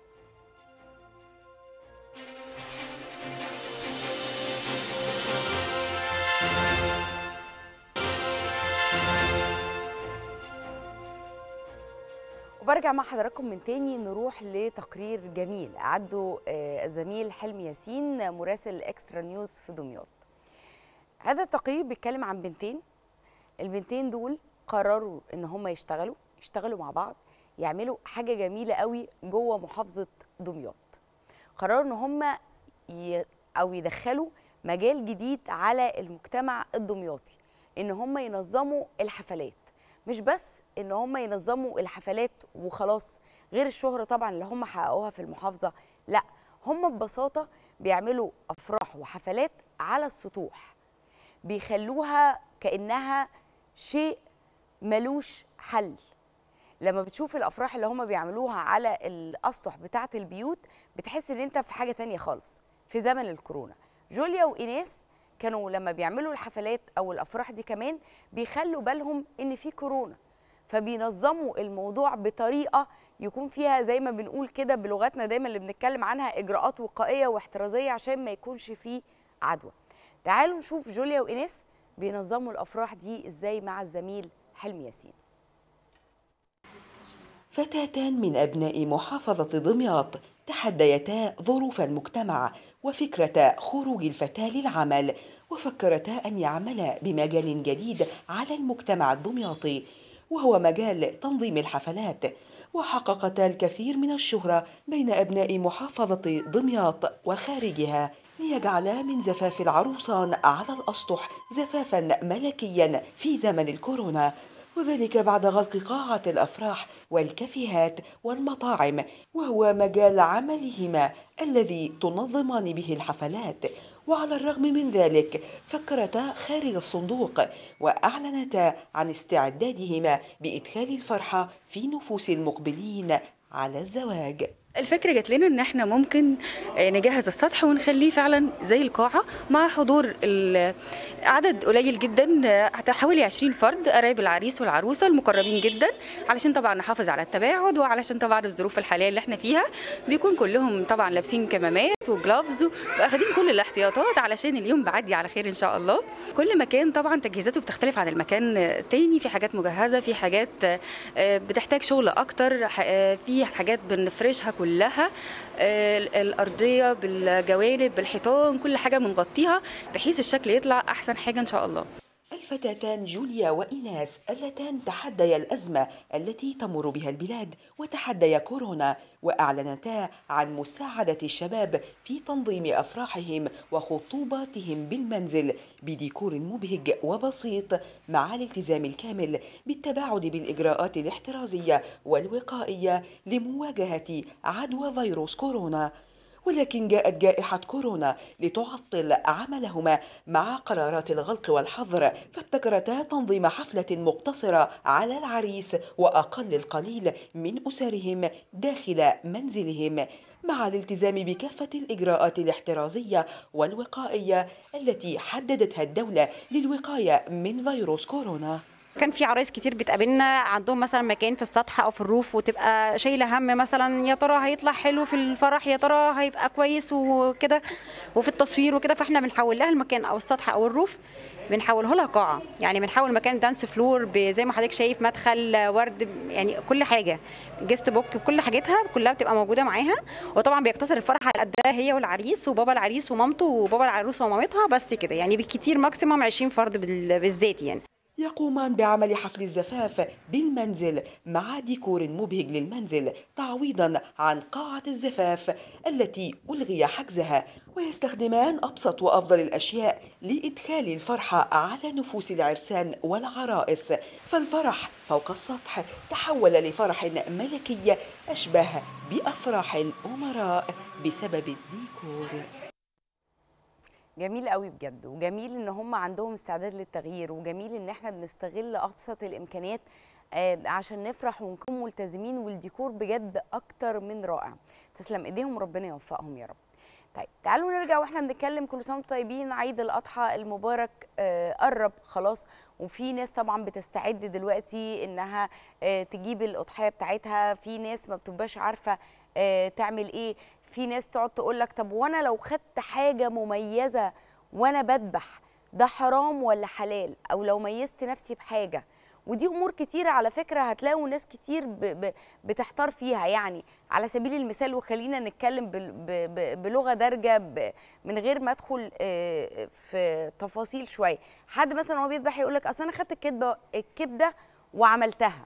وبرجع مع حضراتكم من تاني نروح لتقرير جميل أعده آه، الزميل حلمي ياسين مراسل اكسترا نيوز في دمياط هذا التقرير بيتكلم عن بنتين البنتين دول قرروا ان هم يشتغلوا يشتغلوا مع بعض يعملوا حاجه جميله قوي جوه محافظه دمياط قرروا ان هم ي... او يدخلوا مجال جديد على المجتمع الدمياطي ان هم ينظموا الحفلات مش بس ان هم ينظموا الحفلات وخلاص غير الشهرة طبعا اللي هم حققوها في المحافظة لا هم ببساطة بيعملوا أفراح وحفلات على السطوح بيخلوها كأنها شيء ملوش حل لما بتشوف الافراح اللي هم بيعملوها على الاسطح بتاعه البيوت بتحس ان انت في حاجه تانية خالص في زمن الكورونا جوليا وايناس كانوا لما بيعملوا الحفلات او الافراح دي كمان بيخلوا بالهم ان في كورونا فبينظموا الموضوع بطريقه يكون فيها زي ما بنقول كده بلغتنا دايما اللي بنتكلم عنها اجراءات وقائيه واحترازيه عشان ما يكونش فيه عدوى تعالوا نشوف جوليا وايناس بينظموا الافراح دي ازاي مع الزميل حلمي ياسين فتاتان من أبناء محافظة دمياط تحديتا ظروف المجتمع وفكرة خروج الفتاة للعمل وفكرتا أن يعملا بمجال جديد على المجتمع الدمياطي وهو مجال تنظيم الحفلات وحققتا الكثير من الشهرة بين أبناء محافظة دمياط وخارجها ليجعلا من زفاف العروسان على الأسطح زفافا ملكيا في زمن الكورونا وذلك بعد غلق قاعة الأفراح والكافيهات والمطاعم وهو مجال عملهما الذي تنظمان به الحفلات وعلى الرغم من ذلك فكرتا خارج الصندوق وأعلنتا عن استعدادهما بإدخال الفرحة في نفوس المقبلين على الزواج الفكرة جات لنا ان احنا ممكن آه، نجهز السطح ونخليه فعلا زي القاعة مع حضور ال- عدد قليل جدا آه، حتى حوالي 20 فرد قرايب العريس والعروسة المقربين جدا علشان طبعا نحافظ على التباعد وعلشان طبعا الظروف الحالية اللي احنا فيها بيكون كلهم طبعا لابسين كمامات وجلافز واخدين كل الاحتياطات علشان اليوم بعدي على خير ان شاء الله كل مكان طبعا تجهيزاته بتختلف عن المكان آه، تاني في حاجات مجهزة في حاجات آه، آه، بتحتاج شغل اكتر ح- آه، في حاجات بنفرشها كلها آه، الارضيه بالجوانب بالحيطان كل حاجه بنغطيها بحيث الشكل يطلع احسن حاجه ان شاء الله الفتاتان جوليا وإيناس اللتان تحديا الأزمة التي تمر بها البلاد وتحديا كورونا وأعلنتا عن مساعدة الشباب في تنظيم أفراحهم وخطوباتهم بالمنزل بديكور مبهج وبسيط مع الالتزام الكامل بالتباعد بالإجراءات الاحترازية والوقائية لمواجهة عدوى فيروس كورونا ولكن جاءت جائحة كورونا لتعطل عملهما مع قرارات الغلق والحظر فابتكرتا تنظيم حفلة مقتصرة على العريس وأقل القليل من أسرهم داخل منزلهم مع الالتزام بكافة الإجراءات الاحترازية والوقائية التي حددتها الدولة للوقاية من فيروس كورونا كان في عرايس كتير بتقابلنا عندهم مثلا مكان في السطح او في الروف وتبقى شايله هم مثلا يا ترى هيطلع حلو في الفرح يا ترى هيبقى كويس وكده وفي التصوير وكده فاحنا بنحول لها المكان او السطح او الروف بنحوله لها قاعه يعني بنحول مكان دانس فلور زي ما حضرتك شايف مدخل ورد يعني كل حاجه جيست بوك كل حاجتها كلها بتبقى موجوده معاها وطبعا بيقتصر الفرح على قدها هي والعريس وبابا العريس ومامته وبابا العروسه ومامتها بس كده يعني بالكتير ماكسيموم 20 فرد بالذات يعني يقومان بعمل حفل الزفاف بالمنزل مع ديكور مبهج للمنزل تعويضا عن قاعة الزفاف التي ألغي حجزها ويستخدمان أبسط وأفضل الأشياء لإدخال الفرحة على نفوس العرسان والعرائس فالفرح فوق السطح تحول لفرح ملكي أشبه بأفراح الأمراء بسبب الديكور جميل قوي بجد وجميل ان هم عندهم استعداد للتغيير وجميل ان احنا بنستغل ابسط الامكانيات آه، عشان نفرح ونكون ملتزمين والديكور بجد اكتر من رائع تسلم ايديهم ربنا يوفقهم يا رب طيب تعالوا نرجع واحنا بنتكلم كل سنه وانتم طيبين عيد الاضحى المبارك آه، قرب خلاص وفي ناس طبعا بتستعد دلوقتي انها آه، تجيب الاضحيه بتاعتها في ناس ما بتبقاش عارفه آه، تعمل ايه في ناس تقعد تقول لك طب وانا لو خدت حاجه مميزه وانا بذبح ده حرام ولا حلال او لو ميزت نفسي بحاجه ودي امور كتيره على فكره هتلاقوا ناس كتير ب ب بتحتار فيها يعني على سبيل المثال وخلينا نتكلم بال- ب ب بلغه دارجه ب من غير ما ادخل آه، في تفاصيل شويه حد مثلا وهو بيذبح يقول لك اصل انا خدت الكبده الكبده وعملتها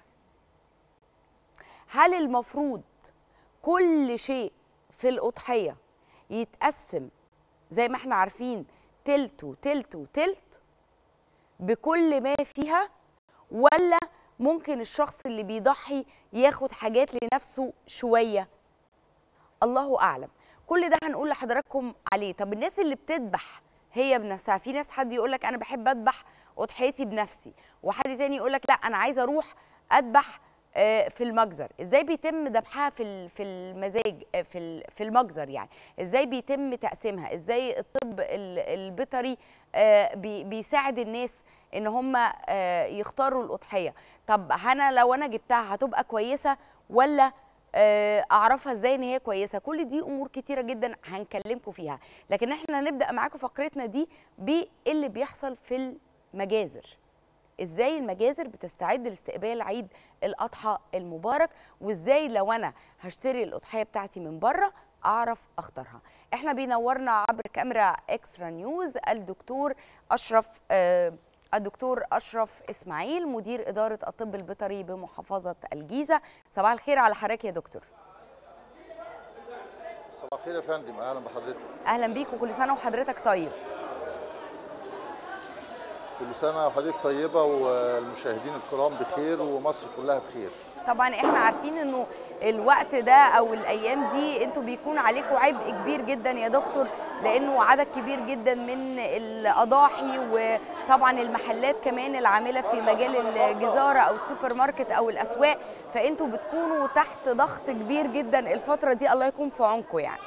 هل المفروض كل شيء في الأضحية يتقسم زي ما احنا عارفين تلت وتلت وتلت بكل ما فيها ولا ممكن الشخص اللي بيضحي ياخد حاجات لنفسه شوية الله أعلم كل ده هنقول لحضراتكم عليه طب الناس اللي بتذبح هي بنفسها في ناس حد يقول لك أنا بحب أذبح أضحيتي بنفسي وحد تاني يقول لك لا أنا عايزة أروح أذبح آه، في المجزر ازاي بيتم ذبحها في ال- في المزاج آه، في ال- في المجزر يعني ازاي بيتم تقسيمها ازاي الطب ال- البيطري آه، بي- بيساعد الناس ان هم آه، يختاروا الاضحيه طب انا لو انا جبتها هتبقى كويسه ولا آه، اعرفها ازاي ان هي كويسه كل دي امور كتيره جدا هنكلمكم فيها لكن احنا هنبدا معاكم فقرتنا دي باللي بيحصل في المجازر ازاي المجازر بتستعد لاستقبال عيد الاضحى المبارك وازاي لو انا هشتري الاضحيه بتاعتي من بره اعرف اختارها احنا بينورنا عبر كاميرا اكسترا نيوز الدكتور اشرف آه الدكتور اشرف اسماعيل مدير اداره الطب البيطري بمحافظه الجيزه صباح الخير على حضرتك يا دكتور صباح الخير يا فندم اهلا بحضرتك اهلا بيك وكل سنه وحضرتك طيب كل سنه وحضرتك طيبه والمشاهدين الكرام بخير ومصر كلها بخير طبعا احنا عارفين انه الوقت ده او الايام دي انتوا بيكون عليكم عبء كبير جدا يا دكتور لانه عدد كبير جدا من الاضاحي وطبعا المحلات كمان العامله في مجال الجزاره او السوبر ماركت او الاسواق فانتوا بتكونوا تحت ضغط كبير جدا الفتره دي الله يكون في عونكم يعني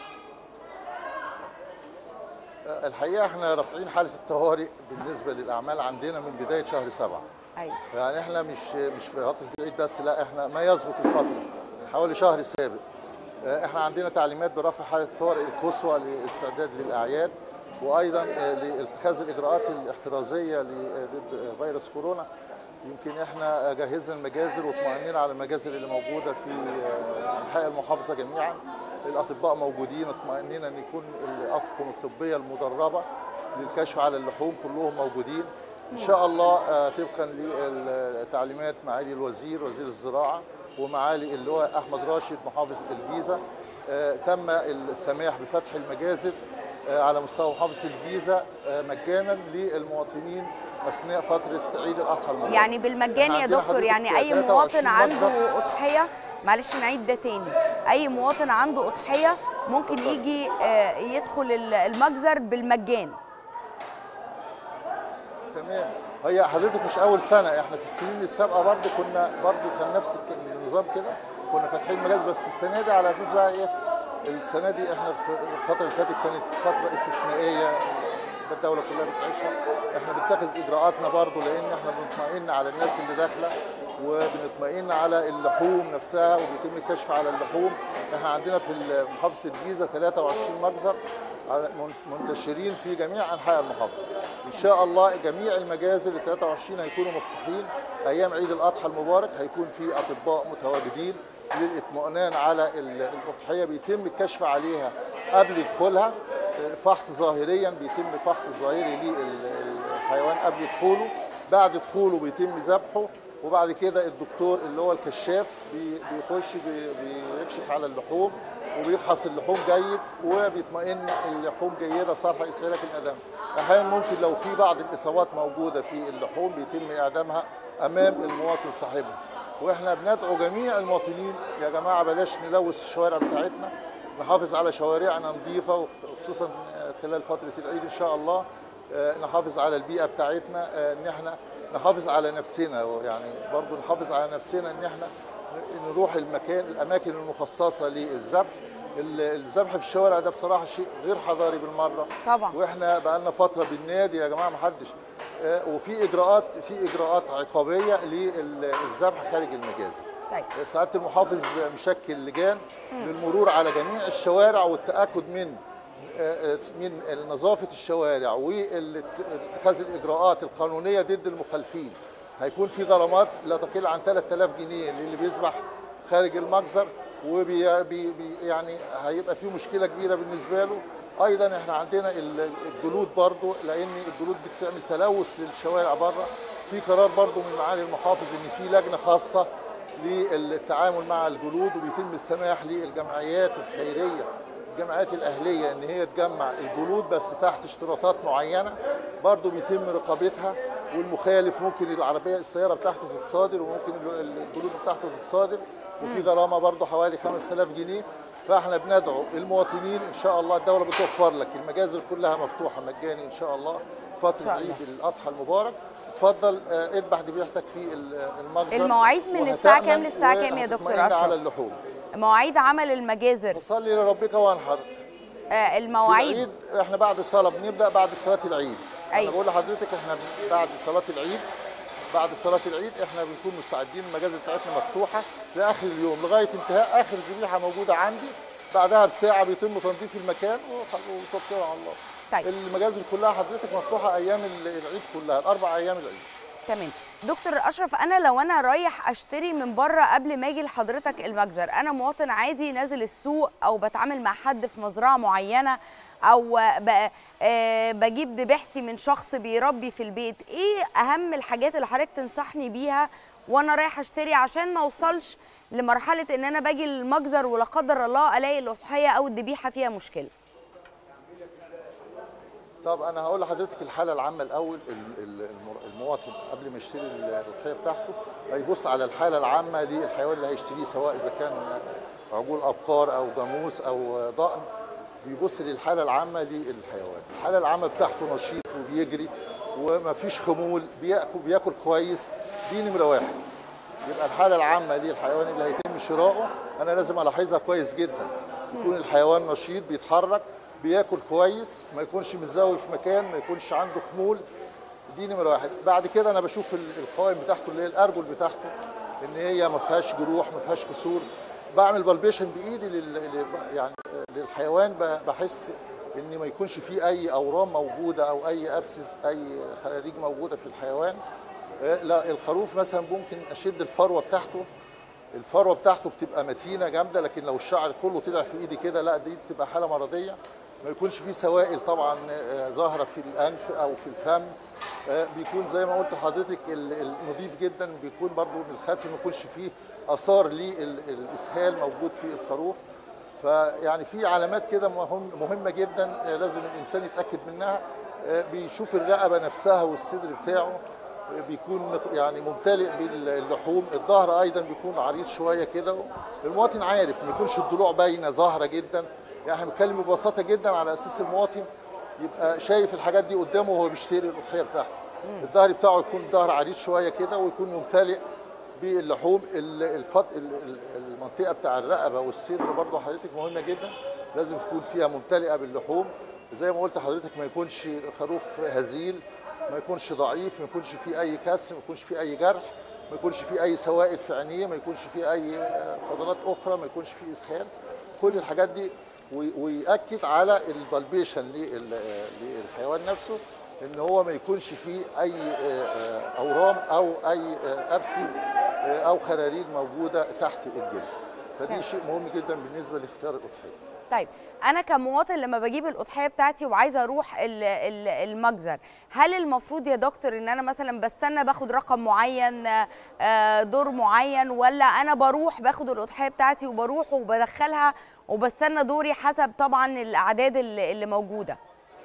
الحقيقه احنا رافعين حاله الطوارئ بالنسبه للاعمال عندنا من بدايه شهر سبعة ايوه يعني احنا مش مش في فتره العيد بس لا احنا ما يسبق الفتره حوالي شهر سابق احنا عندنا تعليمات برفع حاله الطوارئ القصوى للاستعداد للاعياد وايضا لاتخاذ الاجراءات الاحترازيه ضد فيروس كورونا يمكن احنا جهزنا المجازر واطمئنينا على المجازر اللي موجوده في انحاء المحافظه جميعا الاطباء موجودين اطمئنينا ان يكون الاطقم الطبيه المدربه للكشف على اللحوم كلهم موجودين ان شاء الله آه، طبقا للتعليمات معالي الوزير وزير الزراعه ومعالي اللواء احمد راشد محافظ الجيزه آه، تم السماح بفتح المجازر آه، على مستوى محافظه الجيزه آه، مجانا للمواطنين اثناء فتره عيد الاضحى المبارك يعني بالمجان إحنا يا عندنا دكتور حضرتك يعني اي 23 مواطن مجزر. عنده اضحيه معلش نعيد ده تاني اي مواطن عنده اضحيه ممكن يجي آه، يدخل ال- المجزر بالمجان تمام هي حضرتك مش اول سنه احنا في السنين السابقه برضو كنا برضو كان نفس الك- النظام كده كنا فاتحين مجاز بس السنه دي على اساس بقى ايه السنه دي احنا في الفتره اللي فاتت كانت فتره استثنائيه الدوله كلها بتعيشها احنا بنتخذ اجراءاتنا برضو لان احنا بنطمئن على الناس اللي داخله وبنطمئن على اللحوم نفسها وبيتم الكشف على اللحوم احنا عندنا في محافظه الجيزه 23 مجزر على- من- منتشرين في جميع انحاء المحافظه ان شاء الله جميع المجازر ال 23 هيكونوا مفتوحين ايام عيد الاضحى المبارك هيكون في اطباء متواجدين للاطمئنان على ال- الاضحيه بيتم الكشف عليها قبل دخولها فحص ظاهريا بيتم فحص ظاهري للحيوان قبل دخوله بعد دخوله بيتم ذبحه وبعد كده الدكتور اللي هو الكشاف بي- بيخش بي- بيكشف على اللحوم وبيفحص اللحوم جيد وبيطمئن اللحوم جيده صالحه استهلاك الادام احيانا ممكن لو في بعض الاصابات موجوده في اللحوم بيتم اعدامها امام المواطن صاحبها واحنا بندعو جميع المواطنين يا جماعه بلاش نلوث الشوارع بتاعتنا نحافظ على شوارعنا نظيفه وخصوصا خلال فتره العيد ان شاء الله آه، نحافظ على البيئه بتاعتنا آه، ان احنا نحافظ على نفسنا يعني برضو نحافظ على نفسنا ان احنا نروح المكان الاماكن المخصصه للذبح ال- الذبح في الشوارع ده بصراحه شيء غير حضاري بالمره طبعا واحنا بقى لنا فتره بالنادي يا جماعه ما حدش آه، وفي اجراءات في اجراءات عقابيه للذبح خارج المجازر طيب سعاده المحافظ مشكل لجان للمرور على جميع الشوارع والتاكد من آه، آه، من نظافه الشوارع واتخاذ الاجراءات القانونيه ضد المخالفين هيكون في غرامات لا تقل عن 3000 جنيه للي بيذبح خارج المجزر وبي بي بي يعني هيبقى في مشكله كبيره بالنسبه له ايضا احنا عندنا ال- الجلود برضو لان الجلود بتعمل تلوث للشوارع بره في قرار برضو من معالي المحافظ ان في لجنه خاصه للتعامل مع الجلود وبيتم السماح للجمعيات الخيريه الجمعيات الاهليه ان هي تجمع الجلود بس تحت اشتراطات معينه برضو بيتم رقابتها والمخالف ممكن العربيه السياره بتاعته تتصادر وممكن الجلود بتاعته تتصادر وفي غرامه برضو حوالي 5000 جنيه فاحنا بندعو المواطنين ان شاء الله الدوله بتوفر لك المجازر كلها مفتوحه مجاني ان شاء الله فتره شاء الله. عيد الاضحى المبارك اتفضل آه، اذبح ذبيحتك في ال- المجزر المواعيد من الساعة وهتأمن كام للساعة كام يا دكتور وهتطمئن أشرف؟ على اللحوم مواعيد عمل المجازر صلي لربك وانحر آه، في المواعيد العيد احنا بعد الصلاه بنبدا بعد صلاه العيد أيوة. انا بقول لحضرتك احنا بعد صلاه العيد بعد صلاه العيد احنا بنكون مستعدين المجازر بتاعتنا مفتوحه لاخر اليوم لغايه انتهاء اخر ذبيحه موجوده عندي بعدها بساعه بيتم تنظيف المكان وخ- وتوكلوا على الله طيب. المجازر كلها حضرتك مفتوحه ايام ال- العيد كلها الاربع ايام العيد تمام دكتور اشرف انا لو انا رايح اشتري من بره قبل ما اجي لحضرتك المجزر انا مواطن عادي نازل السوق او بتعامل مع حد في مزرعه معينه او ب- آه، بجيب ذبيحتي من شخص بيربي في البيت ايه اهم الحاجات اللي حضرتك تنصحني بيها وانا رايح اشتري عشان ما اوصلش لمرحله ان انا باجي المجزر ولا قدر الله الاقي الاضحيه او الذبيحه فيها مشكله طب انا هقول لحضرتك الحاله العامه الاول ال- ال- المر- المواطن قبل ما يشتري الاضحيه بتاعته هيبص على الحاله العامه للحيوان اللي هيشتريه سواء اذا كان عجول ابقار او جاموس او ضأن بيبص للحاله العامه للحيوان الحاله العامه بتاعته نشيط وبيجري وما فيش خمول بياكل بياكل كويس دي نمره واحد يبقى الحاله العامه للحيوان اللي هيتم شراؤه انا لازم الاحظها كويس جدا يكون الحيوان نشيط بيتحرك بياكل كويس ما يكونش متزاوي في مكان ما يكونش عنده خمول دي نمره واحد بعد كده انا بشوف ال- القوائم بتاعته اللي هي الارجل بتاعته ان هي ما فيهاش جروح ما فيهاش كسور بعمل بالبيشن بايدي لل... لل- يعني للحيوان ب- بحس ان ما يكونش فيه اي اورام موجوده او اي ابسس اي خراريج موجوده في الحيوان آه، لا الخروف مثلا ممكن اشد الفروه بتاعته الفروه بتاعته بتبقى متينه جامده لكن لو الشعر كله طلع في ايدي كده لا دي بتبقى حاله مرضيه ما يكونش فيه سوائل طبعا آه، ظاهره في الانف او في الفم آه، بيكون زي ما قلت لحضرتك ال- النظيف جدا بيكون برضو من الخلف ما يكونش فيه اثار للاسهال موجود في الخروف فيعني في علامات كده مهم مهمه جدا آه، لازم الانسان يتاكد منها آه، بيشوف الرقبه نفسها والصدر بتاعه آه، بيكون مت- يعني ممتلئ باللحوم الظهر ايضا بيكون عريض شويه كده المواطن عارف ما يكونش الضلوع باينه ظاهره جدا يعني احنا بنتكلم ببساطه جدا على اساس المواطن يبقى شايف الحاجات دي قدامه وهو بيشتري الاضحيه بتاعته الظهر بتاعه يكون ظهر عريض شويه كده ويكون ممتلئ باللحوم ال- الفط... ال- ال- المنطقه بتاع الرقبه والصدر برضه حضرتك مهمه جدا لازم تكون فيها ممتلئه باللحوم زي ما قلت لحضرتك ما يكونش خروف هزيل ما يكونش ضعيف ما يكونش فيه اي كسر ما يكونش فيه اي جرح ما يكونش فيه اي سوائل في عينيه ما يكونش فيه اي آه، فضلات اخرى ما يكونش فيه اسهال كل الحاجات دي وي- ويأكد على البلبيشن لل- آه، للحيوان نفسه ان هو ما يكونش فيه اي آه، آه، اورام او اي آه، ابسيز آه، او خراريج موجوده تحت الجلد فدي شيء مهم جدا بالنسبه لاختيار الاضحيه طيب انا كمواطن لما بجيب الاضحيه بتاعتي وعايزه اروح ال- ال- المجزر هل المفروض يا دكتور ان انا مثلا بستنى باخد رقم معين آه، دور معين ولا انا بروح باخد الاضحيه بتاعتي وبروح وبدخلها وبستنى دوري حسب طبعا الاعداد اللي اللي موجوده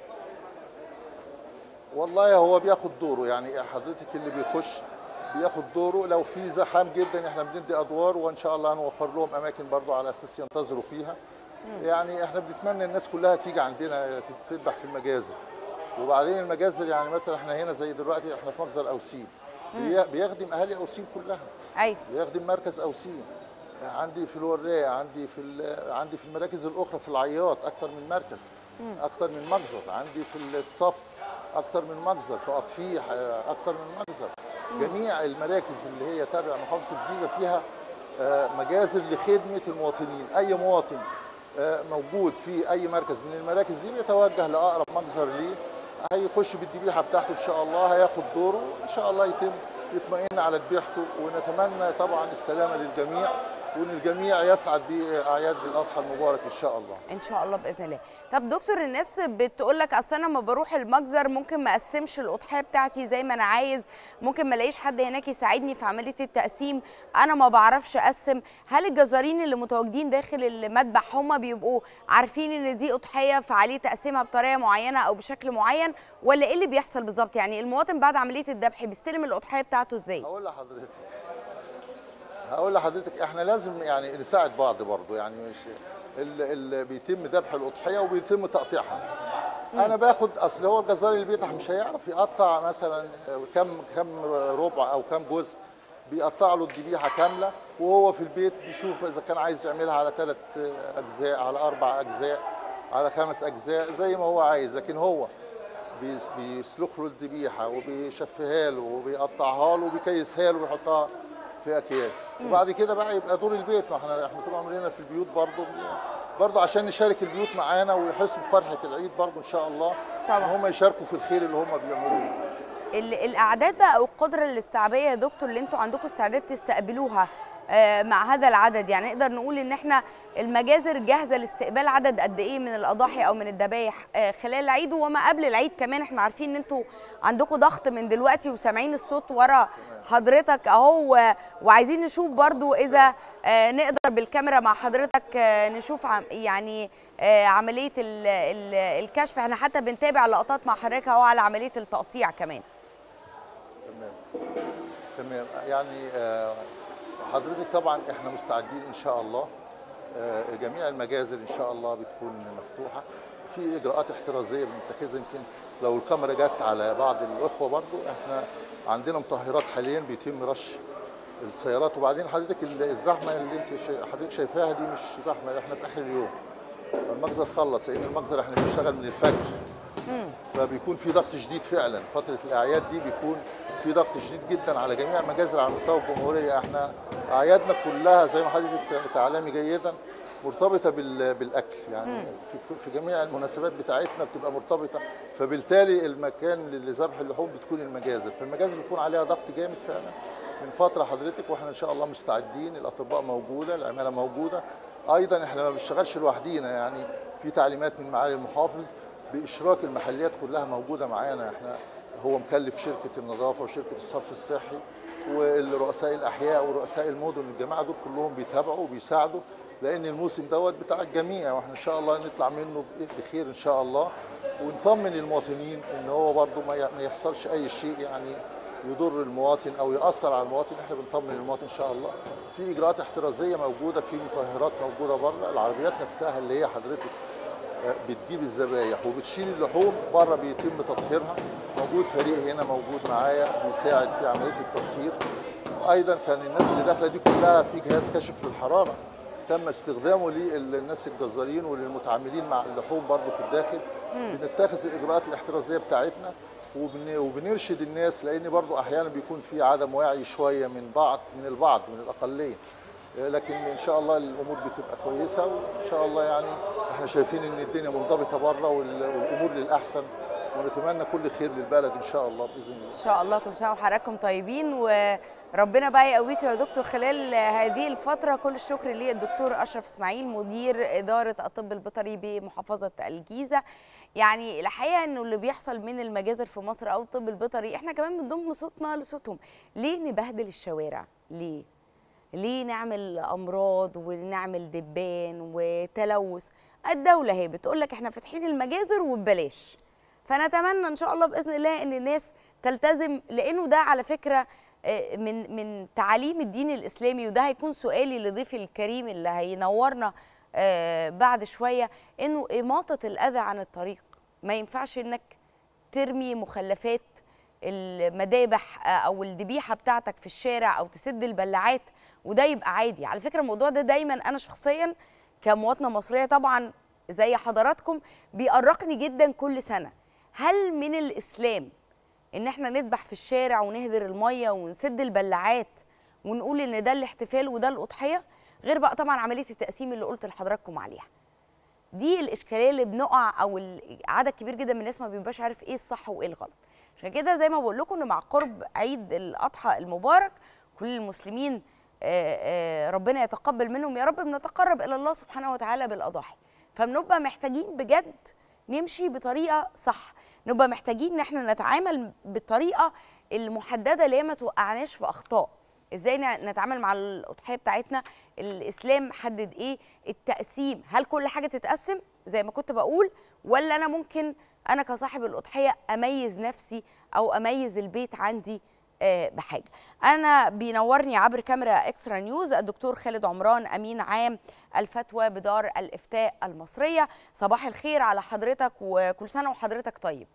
والله هو بياخد دوره يعني حضرتك اللي بيخش بياخد دوره لو في زحام جدا احنا بندي ادوار وان شاء الله هنوفر لهم اماكن برضو على اساس ينتظروا فيها يعني احنا بنتمنى الناس كلها تيجي عندنا تذبح في المجازر وبعدين المجازر يعني مثلا احنا هنا زي دلوقتي احنا في مجزر اوسين بي- بيخدم اهالي اوسين كلها ايوه بيخدم مركز اوسين عندي في الوراق عندي في ال- عندي في المراكز الاخرى في العياط اكتر من مركز اكتر من مجزر عندي في الصف اكتر من مجزر في اطفيح آه، اكتر من مجزر جميع المراكز اللي هي تابعه محافظه الجيزه فيها آه، مجازر لخدمه المواطنين اي مواطن آه، موجود في اي مركز من المراكز دي بيتوجه لاقرب مجزر ليه هيخش بالذبيحه بتاعته ان شاء الله هياخد دوره ان شاء الله يتم يطمئن على ذبيحته ونتمنى طبعا السلامه للجميع وان الجميع يسعد باعياد الاضحى المبارك ان شاء الله ان شاء الله باذن الله طب دكتور الناس بتقول لك اصل انا لما بروح المجزر ممكن ما اقسمش الاضحيه بتاعتي زي ما انا عايز ممكن ما الاقيش حد هناك يساعدني في عمليه التقسيم انا ما بعرفش اقسم هل الجزارين اللي متواجدين داخل المذبح هم بيبقوا عارفين ان دي اضحيه فعليه تقسيمها بطريقه معينه او بشكل معين ولا ايه اللي بيحصل بالظبط يعني المواطن بعد عمليه الذبح بيستلم الاضحيه بتاعته ازاي هقول لحضرتك هقول لحضرتك احنا لازم يعني نساعد بعض برضه يعني مش اللي بيتم ذبح الاضحيه وبيتم تقطيعها انا باخد اصل هو الجزار اللي بيذبح مش هيعرف يقطع مثلا كم كم ربع او كم جزء بيقطع له الذبيحه كامله وهو في البيت بيشوف اذا كان عايز يعملها على ثلاث اجزاء على اربع اجزاء على خمس اجزاء زي ما هو عايز لكن هو بيس- بيسلخ له الذبيحه وبيشفيها له وبيقطعها له وبيكيسها له ويحطها في اكياس وبعد كده بقى يبقى دور البيت ما احنا احنا طول عمرنا في البيوت برضه برضه عشان نشارك البيوت معانا ويحسوا بفرحه العيد برضه ان شاء الله طبعا. هم يشاركوا في الخير اللي هم بيعملوه ال- الاعداد بقى او القدره الاستيعابيه يا دكتور اللي انتوا عندكم استعداد تستقبلوها آه، مع هذا العدد يعني نقدر نقول ان احنا المجازر جاهزه لاستقبال عدد قد ايه من الاضاحي او من الذبايح آه، خلال العيد وما قبل العيد كمان احنا عارفين ان انتوا عندكم ضغط من دلوقتي وسامعين الصوت ورا حضرتك اهو و- وعايزين نشوف برضو اذا آه، نقدر بالكاميرا مع حضرتك آه، نشوف عم- يعني آه، عمليه ال- ال- الكشف احنا حتى بنتابع لقطات مع حضرتك اهو على عمليه التقطيع كمان تمام تمام يعني آه، حضرتك طبعا احنا مستعدين ان شاء الله آه، جميع المجازر ان شاء الله بتكون مفتوحه في اجراءات احترازيه بنتخذها يمكن لو الكاميرا جت على بعض الاخوه برضو احنا عندنا مطهرات حاليا بيتم رش السيارات وبعدين حضرتك ال- الزحمه اللي انت شا- حضرتك شايفاها دي مش زحمه احنا في اخر اليوم المجزر خلص لان المجزر احنا بنشتغل من الفجر فبيكون في ضغط شديد فعلا فتره الاعياد دي بيكون في ضغط شديد جدا على جميع المجازر على مستوى الجمهوريه احنا اعيادنا كلها زي ما حضرتك تعلمي جيدا مرتبطه بال- بالاكل يعني في في جميع المناسبات بتاعتنا بتبقى مرتبطه فبالتالي المكان لذبح اللحوم بتكون المجازر فالمجازر بيكون عليها ضغط جامد فعلا من فتره حضرتك واحنا ان شاء الله مستعدين الاطباء موجوده العماله موجوده ايضا احنا ما بنشتغلش لوحدينا يعني في تعليمات من معالي المحافظ باشراك المحليات كلها موجوده معانا احنا هو مكلف شركه النظافه وشركه الصرف الصحي ورؤساء الاحياء ورؤساء المدن الجماعه دول كلهم بيتابعوا وبيساعدوا لان الموسم دوت بتاع الجميع واحنا ان شاء الله نطلع منه بخير ان شاء الله ونطمن المواطنين ان هو برضه ما يحصلش اي شيء يعني يضر المواطن او ياثر على المواطن احنا بنطمن المواطن ان شاء الله في اجراءات احترازيه موجوده في مطهرات موجوده بره العربيات نفسها اللي هي حضرتك بتجيب الذبايح وبتشيل اللحوم بره بيتم تطهيرها موجود فريق هنا موجود معايا بيساعد في عمليه التطهير وايضا كان الناس اللي داخله دي كلها في جهاز كشف للحراره تم استخدامه للناس الجزارين وللمتعاملين مع اللحوم برضه في الداخل بنتخذ الاجراءات الاحترازيه بتاعتنا وبنرشد الناس لان برضو احيانا بيكون في عدم وعي شويه من بعض من البعض من الاقليه لكن ان شاء الله الامور بتبقى كويسه وان شاء الله يعني احنا شايفين ان الدنيا منضبطه بره والامور للاحسن ونتمنى كل خير للبلد ان شاء الله باذن الله ان شاء الله كل سنه وحضراتكم طيبين وربنا بقى يقويكم يا دكتور خلال هذه الفتره كل الشكر للدكتور اشرف اسماعيل مدير اداره الطب البيطري بمحافظه الجيزه يعني الحقيقه انه اللي بيحصل من المجازر في مصر او الطب البيطري احنا كمان بنضم صوتنا لصوتهم ليه نبهدل الشوارع ليه ليه نعمل امراض ونعمل دبان وتلوث الدوله هي بتقول لك احنا فاتحين المجازر وببلاش فنتمنى ان شاء الله باذن الله ان الناس تلتزم لانه ده على فكره من من تعاليم الدين الاسلامي وده هيكون سؤالي لضيفي الكريم اللي هينورنا بعد شويه انه اماطه الاذى عن الطريق ما ينفعش انك ترمي مخلفات المذابح او الذبيحه بتاعتك في الشارع او تسد البلاعات وده يبقى عادي على فكره الموضوع ده دايما انا شخصيا كمواطنه مصريه طبعا زي حضراتكم بيأرقني جدا كل سنه هل من الاسلام ان احنا نذبح في الشارع ونهدر الميه ونسد البلاعات ونقول ان ده الاحتفال وده الاضحيه غير بقى طبعا عمليه التقسيم اللي قلت لحضراتكم عليها دي الاشكاليه اللي بنقع او عدد كبير جدا من الناس ما بيبقاش عارف ايه الصح وايه الغلط عشان كده زي ما بقول لكم ان مع قرب عيد الاضحى المبارك كل المسلمين آآ آآ ربنا يتقبل منهم يا رب بنتقرب الى الله سبحانه وتعالى بالاضاحي فبنبقى محتاجين بجد نمشي بطريقه صح نبقى محتاجين ان احنا نتعامل بالطريقه المحدده اللي هي ما توقعناش في اخطاء ازاي نتعامل مع الاضحيه بتاعتنا الاسلام حدد ايه التقسيم هل كل حاجه تتقسم زي ما كنت بقول ولا انا ممكن انا كصاحب الاضحيه اميز نفسي او اميز البيت عندي بحاجه انا بينورني عبر كاميرا اكسترا نيوز الدكتور خالد عمران امين عام الفتوى بدار الافتاء المصريه صباح الخير على حضرتك وكل سنه وحضرتك طيب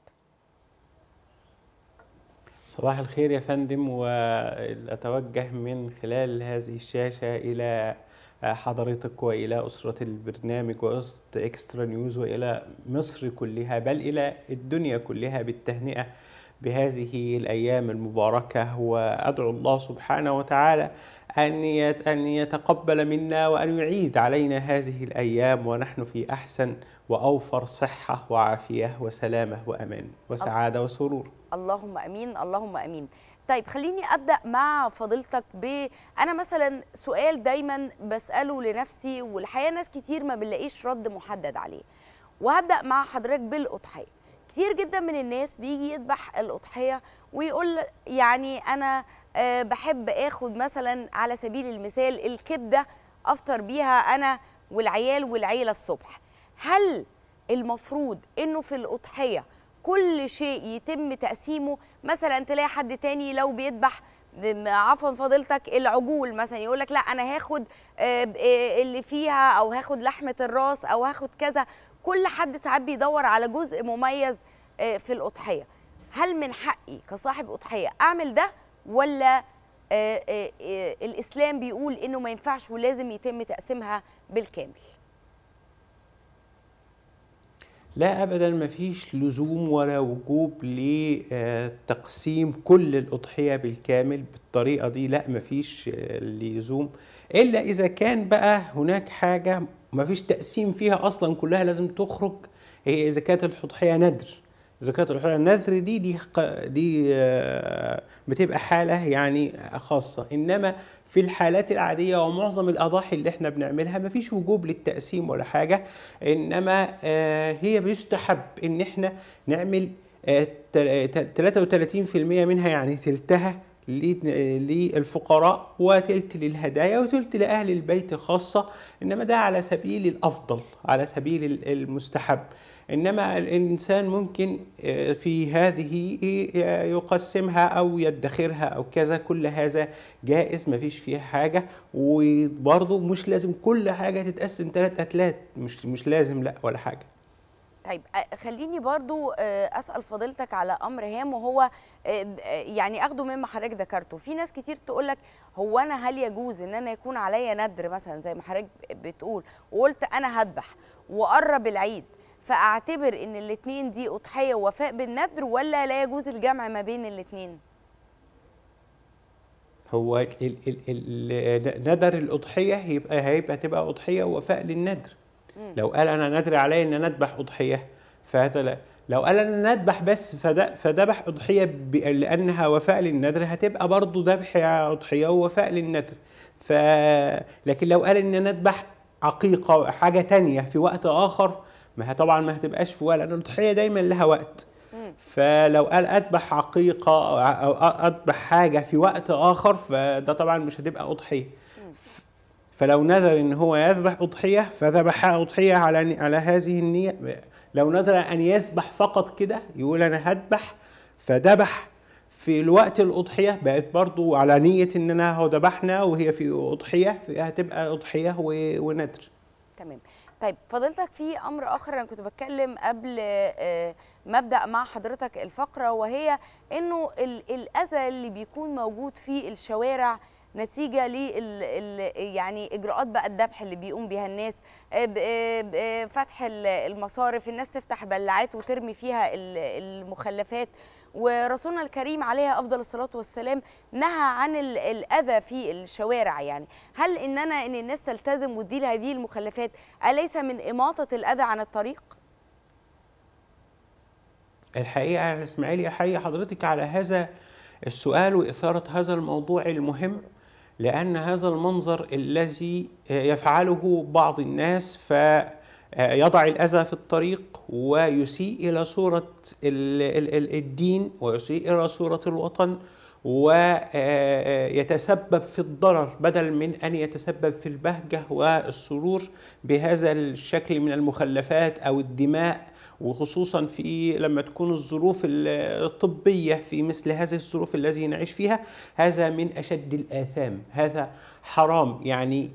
صباح الخير يا فندم وأتوجه من خلال هذه الشاشة إلى حضرتك وإلى أسرة البرنامج وأسرة إكسترا نيوز وإلى مصر كلها بل إلى الدنيا كلها بالتهنئة بهذه الأيام المباركة وأدعو الله سبحانه وتعالى أن أن يتقبل منا وأن يعيد علينا هذه الأيام ونحن في أحسن وأوفر صحة وعافية وسلامة وأمان وسعادة وسرور اللهم امين اللهم امين طيب خليني ابدا مع فضيلتك ب انا مثلا سؤال دايما بساله لنفسي والحقيقه ناس كتير ما بنلاقيش رد محدد عليه وهبدا مع حضرتك بالاضحيه كتير جدا من الناس بيجي يذبح الاضحيه ويقول يعني انا أه بحب اخد مثلا على سبيل المثال الكبده افطر بيها انا والعيال والعيله الصبح هل المفروض انه في الاضحيه كل شيء يتم تقسيمه مثلا تلاقي حد تاني لو بيذبح عفوا فضيلتك العجول مثلا يقول لك لا انا هاخد اللي فيها او هاخد لحمه الراس او هاخد كذا كل حد ساعات بيدور على جزء مميز في الاضحيه هل من حقي كصاحب اضحيه اعمل ده ولا الاسلام بيقول انه ما ينفعش ولازم يتم تقسيمها بالكامل لا ابدا ما فيش لزوم ولا وجوب لتقسيم كل الاضحيه بالكامل بالطريقه دي لا ما فيش لزوم الا اذا كان بقى هناك حاجه ما فيش تقسيم فيها اصلا كلها لازم تخرج هي اذا كانت الاضحيه ندر زكاة الأضحية النذر دي دي ق- دي آه، بتبقى حالة يعني خاصة إنما في الحالات العادية ومعظم الأضاحي اللي احنا بنعملها مفيش وجوب للتقسيم ولا حاجة إنما آه، هي بيستحب إن احنا نعمل آه، تل- تل- 33% منها يعني تلتها ل- للفقراء وتلت للهدايا وتلت لأهل البيت خاصة إنما ده على سبيل الأفضل على سبيل ال- المستحب إنما الإنسان ممكن آه، في هذه آه، يقسمها أو يدخرها أو كذا كل هذا جائز مفيش فيها حاجة وبرضه مش لازم كل حاجة تتقسم ثلاث أتلات مش مش لازم لا ولا حاجة طيب أ- خليني برضو آه، اسال فضيلتك على امر هام وهو آه، د- آه، يعني اخده مما حضرتك ذكرته في ناس كتير تقول لك هو انا هل يجوز ان انا يكون عليا ندر مثلا زي ما حضرتك بتقول وقلت انا هذبح وقرب العيد فاعتبر ان الاثنين دي اضحيه ووفاء بالندر ولا لا يجوز الجمع ما بين الاثنين هو ال ال ال ال ندر الأضحية يبقى هيبقى تبقى أضحية وفاء للندر لو قال أنا ندري علي إن أنا أذبح أضحية فهذا لا لو قال أنا نذبح بس فد- فذبح أضحية ب- لأنها وفاء للندر هتبقى برضه ذبح أضحية ووفاء للندر ف لكن لو قال إن أنا أذبح عقيقة حاجة تانية في وقت آخر ما هي طبعا ما هتبقاش في وقت لأن الأضحية دايما لها وقت فلو قال اذبح عقيقه او اذبح حاجه في وقت اخر فده طبعا مش هتبقى اضحيه ف- فلو نذر ان هو يذبح اضحيه فذبح اضحيه على على هذه النيه لو نذر ان يذبح فقط كده يقول انا هذبح فذبح في الوقت الاضحيه بقت برضو على نيه ان انا هو ذبحنا وهي في اضحيه هتبقى اضحيه و- وندر تمام طيب فضيلتك في امر اخر انا كنت بتكلم قبل آه، ما ابدا مع حضرتك الفقره وهي انه ال- الاذى اللي بيكون موجود في الشوارع نتيجه لل يعني اجراءات بقى الذبح اللي بيقوم بيها الناس آه، ب- آه، ب- آه، فتح ال- المصارف الناس تفتح بلاعات وترمي فيها ال- المخلفات ورسولنا الكريم عليه افضل الصلاه والسلام نهى عن ال- الاذى في الشوارع يعني هل ان انا ان الناس تلتزم وتدير هذه المخلفات اليس من اماطه الاذى عن الطريق الحقيقة يا إسماعيل أحيي حضرتك على هذا السؤال وإثارة هذا الموضوع المهم لأن هذا المنظر الذي يفعله بعض الناس فيضع الأذى في الطريق ويسيء إلى صورة ال- ال- ال- الدين ويسيء إلى صورة الوطن ويتسبب في الضرر بدل من ان يتسبب في البهجه والسرور بهذا الشكل من المخلفات او الدماء وخصوصا في لما تكون الظروف الطبيه في مثل هذه الظروف التي نعيش فيها هذا من اشد الاثام هذا حرام يعني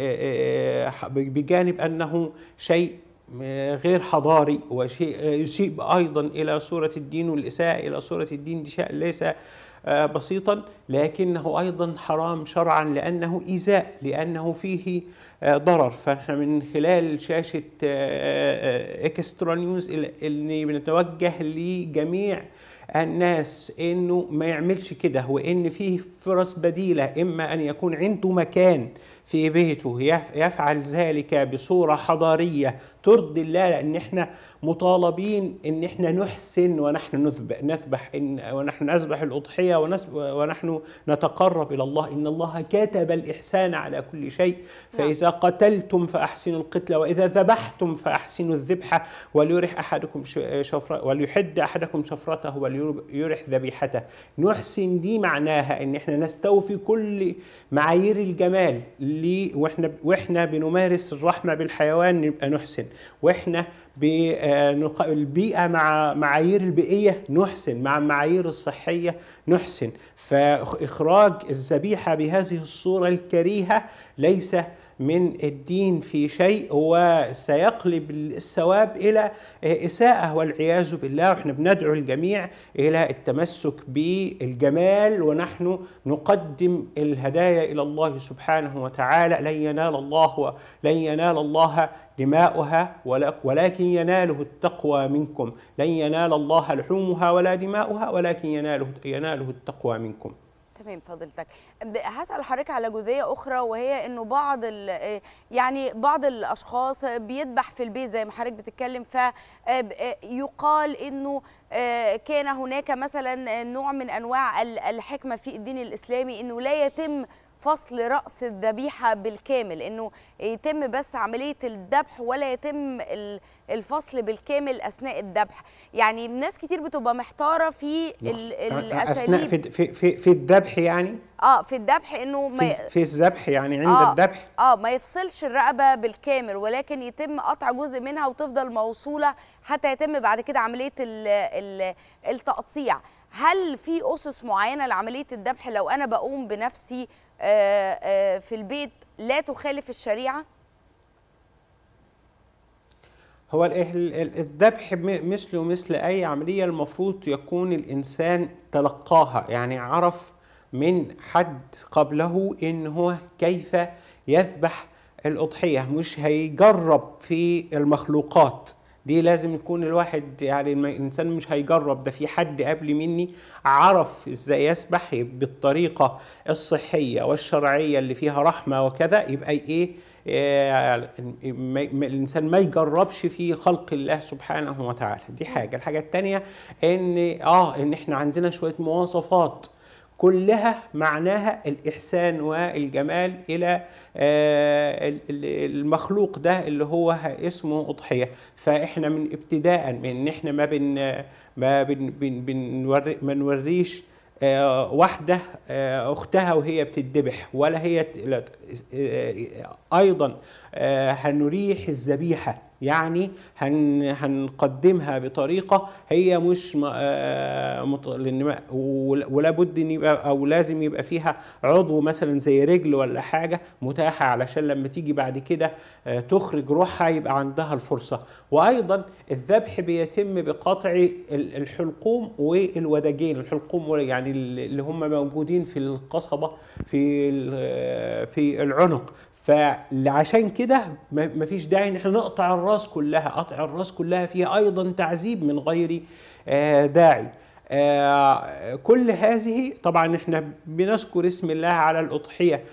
بجانب انه شيء غير حضاري وشيء يسيء ايضا الى صوره الدين والاساءه الى صوره الدين دي شيء ليس آه، بسيطا لكنه ايضا حرام شرعا لانه ايذاء لانه فيه آه، ضرر فاحنا من خلال شاشه آه، آه، اكسترا نيوز اللي بنتوجه لجميع الناس انه ما يعملش كده وان فيه فرص بديله اما ان يكون عنده مكان في بيته يف- يفعل ذلك بصوره حضاريه ترضي الله لان احنا مطالبين ان احنا نحسن ونحن نذبح نذبح إن ونحن نذبح الاضحيه ونس- ونحن نتقرب الى الله ان الله كتب الاحسان على كل شيء فاذا قتلتم فاحسنوا القتل واذا ذبحتم فاحسنوا الذبح وليرح احدكم ش- شفره وليحد احدكم شفرته وليرح ذبيحته نحسن دي معناها ان احنا نستوفي كل معايير الجمال لي واحنا واحنا بنمارس الرحمه بالحيوان نبقى نحسن واحنا بنق- البيئه مع معايير البيئيه نحسن مع المعايير الصحيه نحسن فاخراج الذبيحه بهذه الصوره الكريهه ليس من الدين في شيء وسيقلب الثواب الى اساءه والعياذ بالله واحنا بندعو الجميع الى التمسك بالجمال ونحن نقدم الهدايا الى الله سبحانه وتعالى لن ينال الله لن ينال الله دماؤها ولا- ولكن يناله التقوى منكم لن ينال الله لحومها ولا دماؤها ولكن يناله يناله التقوى منكم تمام فضيلتك ب- هسأل حضرتك على جزئية أخرى وهي إنه بعض ال- آه، يعني بعض الأشخاص بيذبح في البيت زي ما حضرتك بتتكلم فيقال إنه آه، كان هناك مثلا نوع من أنواع ال- الحكمة في الدين الإسلامي إنه لا يتم فصل رأس الذبيحة بالكامل إنه يتم بس عملية الذبح ولا يتم ال- الفصل بالكامل أثناء الذبح يعني ناس كتير بتبقى محتارة في ال- اثناء الأساليب في في في, في الذبح يعني اه في الذبح انه ما في, في الذبح يعني عند آه الذبح اه ما يفصلش الرقبه بالكامل ولكن يتم قطع جزء منها وتفضل موصوله حتى يتم بعد كده عمليه ال ال التقطيع هل في اسس معينه لعمليه الذبح لو انا بقوم بنفسي آه آه في البيت لا تخالف الشريعه هو ال- ال- ال- الذبح م- مثله مثل أي عملية المفروض يكون الإنسان تلقاها يعني عرف من حد قبله إن هو كيف يذبح الأضحية مش هيجرب في المخلوقات دي لازم يكون الواحد يعني الم- الإنسان مش هيجرب ده في حد قبل مني عرف إزاي يسبح بالطريقة الصحية والشرعية اللي فيها رحمة وكذا يبقى إيه آه، ما- ما- الانسان ما يجربش في خلق الله سبحانه وتعالى دي حاجه الحاجه الثانيه ان اه ان احنا عندنا شويه مواصفات كلها معناها الإحسان والجمال إلى آه، ال- ال- المخلوق ده اللي هو اسمه أضحية فإحنا من ابتداء من إن إحنا ما بن ما بن بن بنوري ما نوريش آه، واحدة آه، أختها وهي بتذبح ولا هي ت- لا ت- آه، أيضا آه، هنريح الذبيحة يعني هن هنقدمها بطريقة هي مش م- آه، مط- لأن ما- ول- ولا بد ان يبقى او لازم يبقى فيها عضو مثلا زي رجل ولا حاجة متاحة علشان لما تيجي بعد كده آه، تخرج روحها يبقى عندها الفرصة وأيضا الذبح بيتم بقطع ال- الحلقوم والوداجين الحلقوم وال- يعني اللي هم موجودين في القصبة في ال- في العنق فعشان كده ما- مفيش داعي ان احنا نقطع الراس كلها قطع الراس كلها فيها ايضا تعذيب من غير آه، داعي آه، كل هذه طبعا احنا بنذكر اسم الله على الأضحية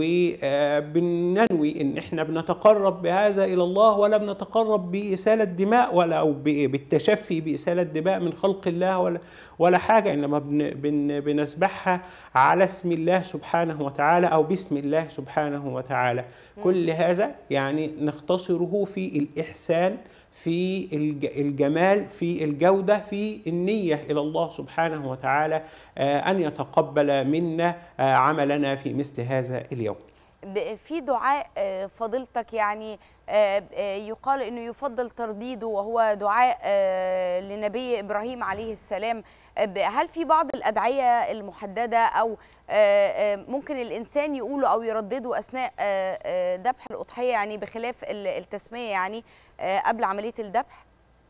وبننوي ان احنا بنتقرب بهذا الى الله ولا بنتقرب بإسالة دماء ولا او ب- بالتشفي بإسالة دماء من خلق الله ولا ولا حاجة انما بن بن بنسبحها على اسم الله سبحانه وتعالى او باسم الله سبحانه وتعالى كل هذا يعني نختصره في الإحسان في الج- الجمال في الجودة في النية إلى الله سبحانه وتعالى آه، أن يتقبل منا آه، عملنا في مثل هذا اليوم ب- في دعاء آه، فضيلتك يعني آه، آه، يقال انه يفضل ترديده وهو دعاء آه، لنبي ابراهيم عليه السلام آه، ب- هل في بعض الادعيه المحدده او آه، آه، ممكن الانسان يقوله او يردده اثناء آه، آه، ذبح الاضحيه يعني بخلاف ال- التسميه يعني آه، قبل عمليه الذبح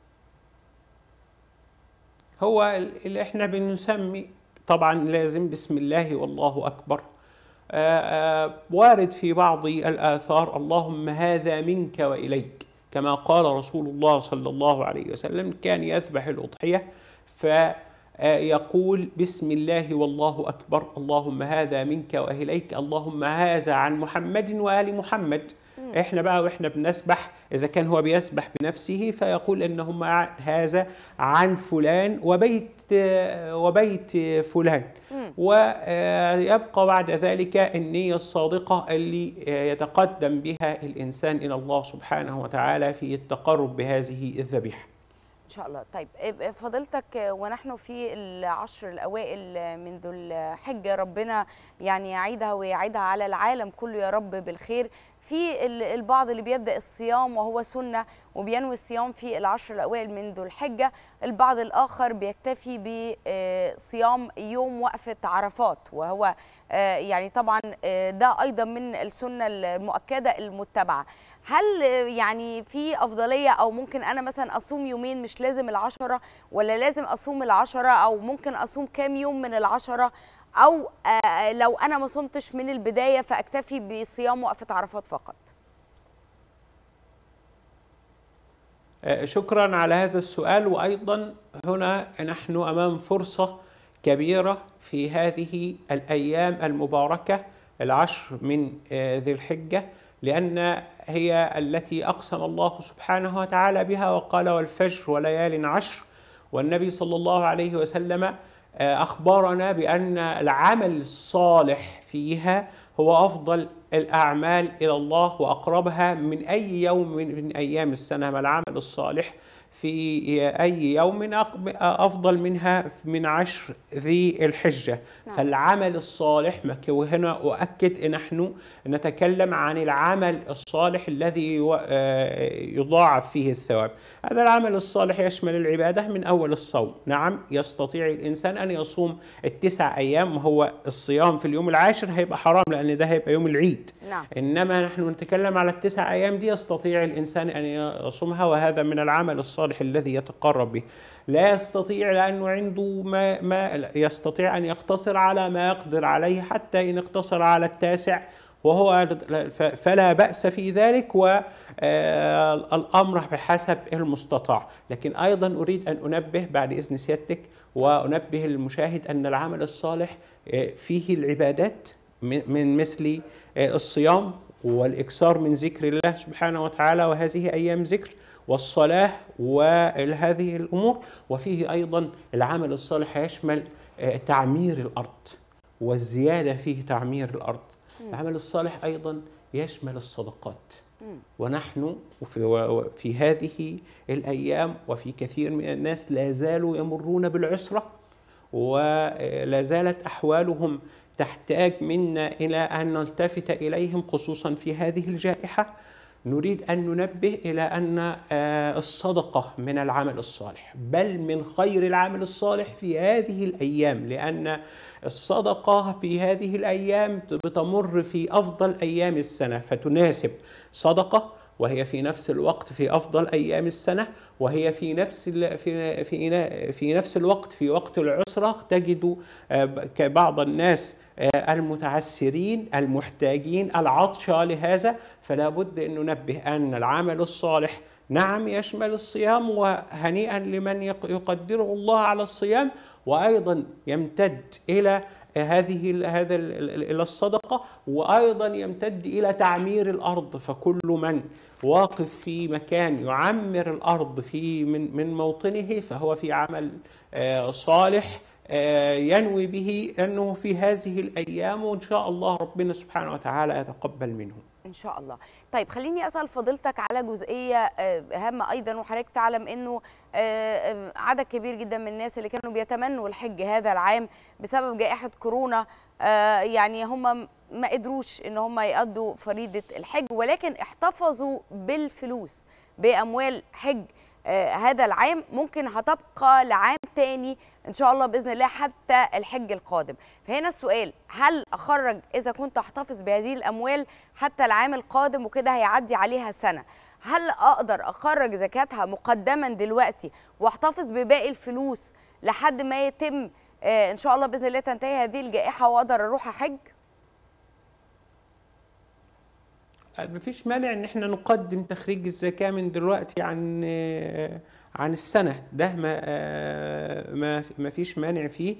هو ال- اللي احنا بنسمي طبعا لازم بسم الله والله أكبر آه، آه، وارد في بعض الآثار اللهم هذا منك وإليك كما قال رسول الله صلى الله عليه وسلم كان يذبح الأضحية فيقول بسم الله والله أكبر اللهم هذا منك وإليك اللهم هذا عن محمد وآل محمد احنا بقى واحنا بنسبح اذا كان هو بيسبح بنفسه فيقول انهم ع- هذا عن فلان وبيت وبيت فلان ويبقى بعد ذلك النية الصادقة اللي يتقدم بها الإنسان إلى الله سبحانه وتعالى في التقرب بهذه الذبيحة ان شاء الله طيب إب- فضيلتك ونحن في العشر الاوائل من ذو الحجه ربنا يعني يعيدها ويعيدها على العالم كله يا رب بالخير في ال- البعض اللي بيبدا الصيام وهو سنه وبينوي الصيام في العشر الاوائل من ذو الحجه البعض الاخر بيكتفي بصيام يوم وقفه عرفات وهو آه، يعني طبعا آه، ده ايضا من السنه المؤكده المتبعه هل يعني في أفضلية أو ممكن أنا مثلا أصوم يومين مش لازم العشرة ولا لازم أصوم العشرة أو ممكن أصوم كام يوم من العشرة أو آه، لو أنا ما صمتش من البداية فأكتفي بصيام وقفة عرفات فقط آه، شكرا على هذا السؤال وأيضا هنا نحن أمام فرصة كبيرة في هذه الأيام المباركة العشر من ذي الحجة لأن هي التي أقسم الله سبحانه وتعالى بها وقال والفجر وليال عشر والنبي صلى الله عليه وسلم أخبرنا بأن العمل الصالح فيها هو أفضل الأعمال إلى الله وأقربها من أي يوم من أيام السنة ما العمل الصالح في أي يوم أفضل منها من عشر ذي الحجة نعم. فالعمل الصالح وهنا أؤكد أن نحن نتكلم عن العمل الصالح الذي يضاعف فيه الثواب هذا العمل الصالح يشمل العبادة من أول الصوم نعم يستطيع الإنسان أن يصوم التسع أيام وهو الصيام في اليوم العاشر هيبقى حرام لأن ده هيبقى يوم العيد نعم. إنما نحن نتكلم على التسع أيام دي يستطيع الإنسان أن يصومها وهذا من العمل الصالح الصالح الذي يتقرب به لا يستطيع لأنه عنده ما, ما يستطيع أن يقتصر على ما يقدر عليه حتى إن اقتصر على التاسع وهو فلا بأس في ذلك والأمر بحسب المستطاع لكن أيضا أريد أن أنبه بعد إذن سيادتك وأنبه المشاهد أن العمل الصالح فيه العبادات من مثل الصيام والإكثار من ذكر الله سبحانه وتعالى وهذه أيام ذكر والصلاة وهذه الأمور وفيه أيضا العمل الصالح يشمل تعمير الأرض والزيادة فيه تعمير الأرض العمل الصالح أيضا يشمل الصدقات ونحن في, في هذه الأيام وفي كثير من الناس لا زالوا يمرون بالعسرة ولا زالت أحوالهم تحتاج منا إلى أن نلتفت إليهم خصوصا في هذه الجائحة نريد أن ننبه إلى أن الصدقة من العمل الصالح بل من خير العمل الصالح في هذه الأيام لأن الصدقة في هذه الأيام بتمر في أفضل أيام السنة فتناسب صدقة وهي في نفس الوقت في افضل ايام السنه وهي في نفس في في في نفس الوقت في وقت العسره تجد بعض الناس المتعسرين المحتاجين العطشى لهذا فلا بد ان ننبه ان العمل الصالح نعم يشمل الصيام وهنيئا لمن يقدره الله على الصيام وايضا يمتد الى هذه هذا الى الصدقه وايضا يمتد الى تعمير الارض فكل من واقف في مكان يعمر الارض في من من موطنه فهو في عمل صالح ينوي به انه في هذه الايام وان شاء الله ربنا سبحانه وتعالى يتقبل منه. ان شاء الله طيب خليني اسال فضيلتك على جزئيه هامه ايضا وحضرتك تعلم انه عدد كبير جدا من الناس اللي كانوا بيتمنوا الحج هذا العام بسبب جائحه كورونا يعني هم ما قدروش ان هم يقضوا فريضه الحج ولكن احتفظوا بالفلوس باموال حج هذا العام ممكن هتبقى لعام تاني ان شاء الله باذن الله حتى الحج القادم فهنا السؤال هل اخرج اذا كنت احتفظ بهذه الاموال حتى العام القادم وكده هيعدي عليها سنه هل اقدر اخرج زكاتها مقدما دلوقتي واحتفظ بباقي الفلوس لحد ما يتم ان شاء الله باذن الله تنتهي هذه الجائحه واقدر اروح احج مفيش مانع ان احنا نقدم تخريج الزكاه من دلوقتي عن عن السنه ده ما ما ما فيش مانع فيه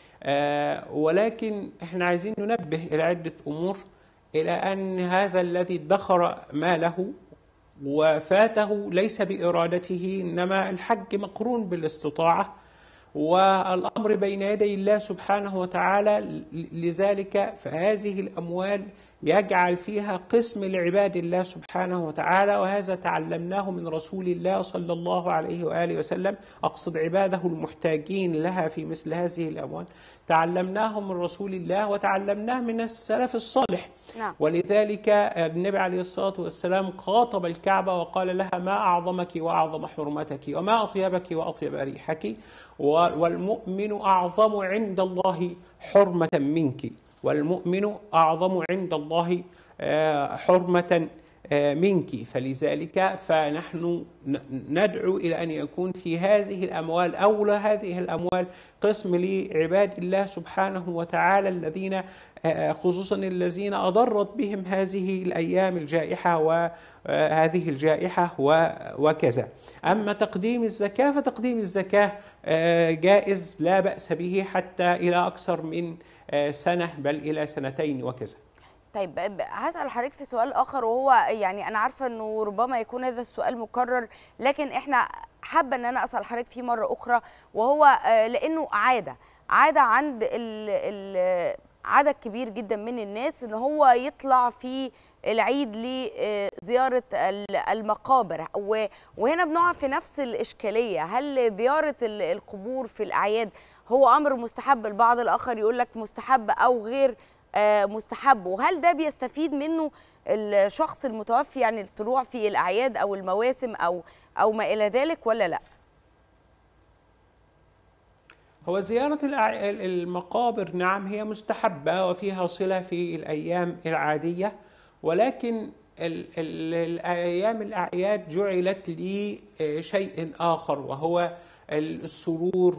ولكن احنا عايزين ننبه الى عده امور الى ان هذا الذي ادخر ماله وفاته ليس بارادته انما الحج مقرون بالاستطاعه والامر بين يدي الله سبحانه وتعالى لذلك فهذه الاموال يجعل فيها قسم لعباد الله سبحانه وتعالى وهذا تعلمناه من رسول الله صلى الله عليه واله وسلم اقصد عباده المحتاجين لها في مثل هذه الاموال تعلمناه من رسول الله وتعلمناه من السلف الصالح نعم. ولذلك النبي عليه الصلاه والسلام خاطب الكعبه وقال لها ما اعظمك واعظم حرمتك وما اطيبك واطيب ريحك والمؤمن اعظم عند الله حرمه منك والمؤمن أعظم عند الله حرمة منك فلذلك فنحن ندعو إلى أن يكون في هذه الأموال أولى هذه الأموال قسم لعباد الله سبحانه وتعالى الذين خصوصا الذين أضرت بهم هذه الأيام الجائحة وهذه الجائحة وكذا أما تقديم الزكاة فتقديم الزكاة جائز لا بأس به حتى إلى أكثر من سنة بل إلى سنتين وكذا طيب هسأل حضرتك في سؤال آخر وهو يعني أنا عارفة إنه ربما يكون هذا السؤال مكرر لكن إحنا حابة إن أنا أسأل حضرتك فيه مرة أخرى وهو لأنه عادة عادة عند ال ال عدد كبير جدا من الناس إن هو يطلع في العيد لزيارة المقابر وهنا بنقع في نفس الإشكالية هل زيارة القبور في الأعياد هو أمر مستحب البعض الآخر يقول لك مستحب أو غير مستحب وهل ده بيستفيد منه الشخص المتوفي يعني الطلوع في الأعياد أو المواسم أو أو ما إلى ذلك ولا لا؟ هو زيارة المقابر نعم هي مستحبة وفيها صلة في الأيام العادية ولكن ال ال الأيام الأعياد جعلت لشيء آخر وهو السرور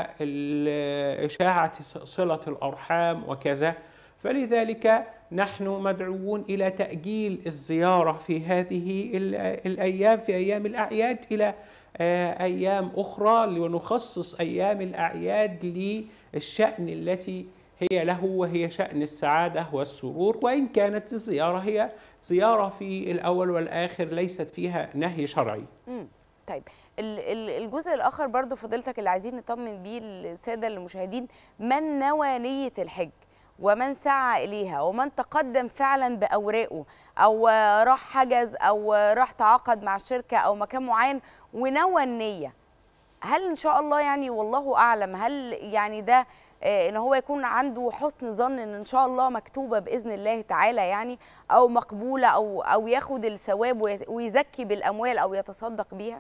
وإشاعة صلة الأرحام وكذا فلذلك نحن مدعوون إلى تأجيل الزيارة في هذه الأيام في أيام الأعياد إلى أيام أخرى لنخصص أيام الأعياد للشأن التي هي له وهي شأن السعادة والسرور وإن كانت الزيارة هي زيارة في الأول والآخر ليست فيها نهي شرعي مم. طيب الجزء الآخر برضو فضيلتك اللي عايزين نطمن بيه السادة المشاهدين من نوى نية الحج ومن سعى إليها ومن تقدم فعلا بأوراقه أو راح حجز أو راح تعاقد مع شركة أو مكان معين ونوى النية هل إن شاء الله يعني والله أعلم هل يعني ده ان هو يكون عنده حسن ظن ان ان شاء الله مكتوبه باذن الله تعالى يعني او مقبوله او او ياخد الثواب ويزكي بالاموال او يتصدق بيها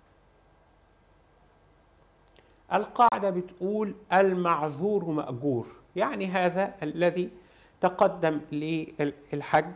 القاعده بتقول المعذور ماجور يعني هذا الذي تقدم للحج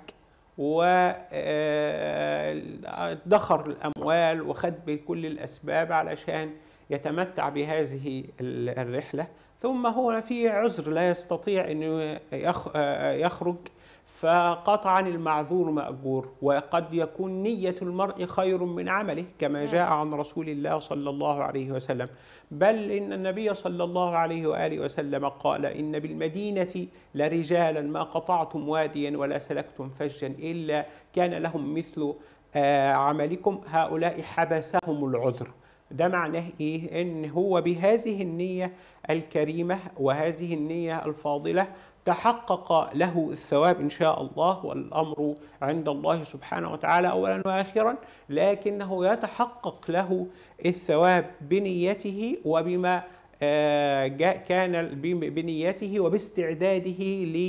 ودخر الاموال وخد بكل الاسباب علشان يتمتع بهذه الرحله ثم هو في عذر لا يستطيع انه يخرج فقطعا المعذور ماجور وقد يكون نيه المرء خير من عمله كما جاء عن رسول الله صلى الله عليه وسلم بل ان النبي صلى الله عليه واله وسلم قال ان بالمدينه لرجالا ما قطعتم واديا ولا سلكتم فجا الا كان لهم مثل عملكم هؤلاء حبسهم العذر ده معناه ايه ان هو بهذه النيه الكريمه وهذه النيه الفاضله تحقق له الثواب ان شاء الله والامر عند الله سبحانه وتعالى اولا واخرا لكنه يتحقق له الثواب بنيته وبما جاء كان بنيته وباستعداده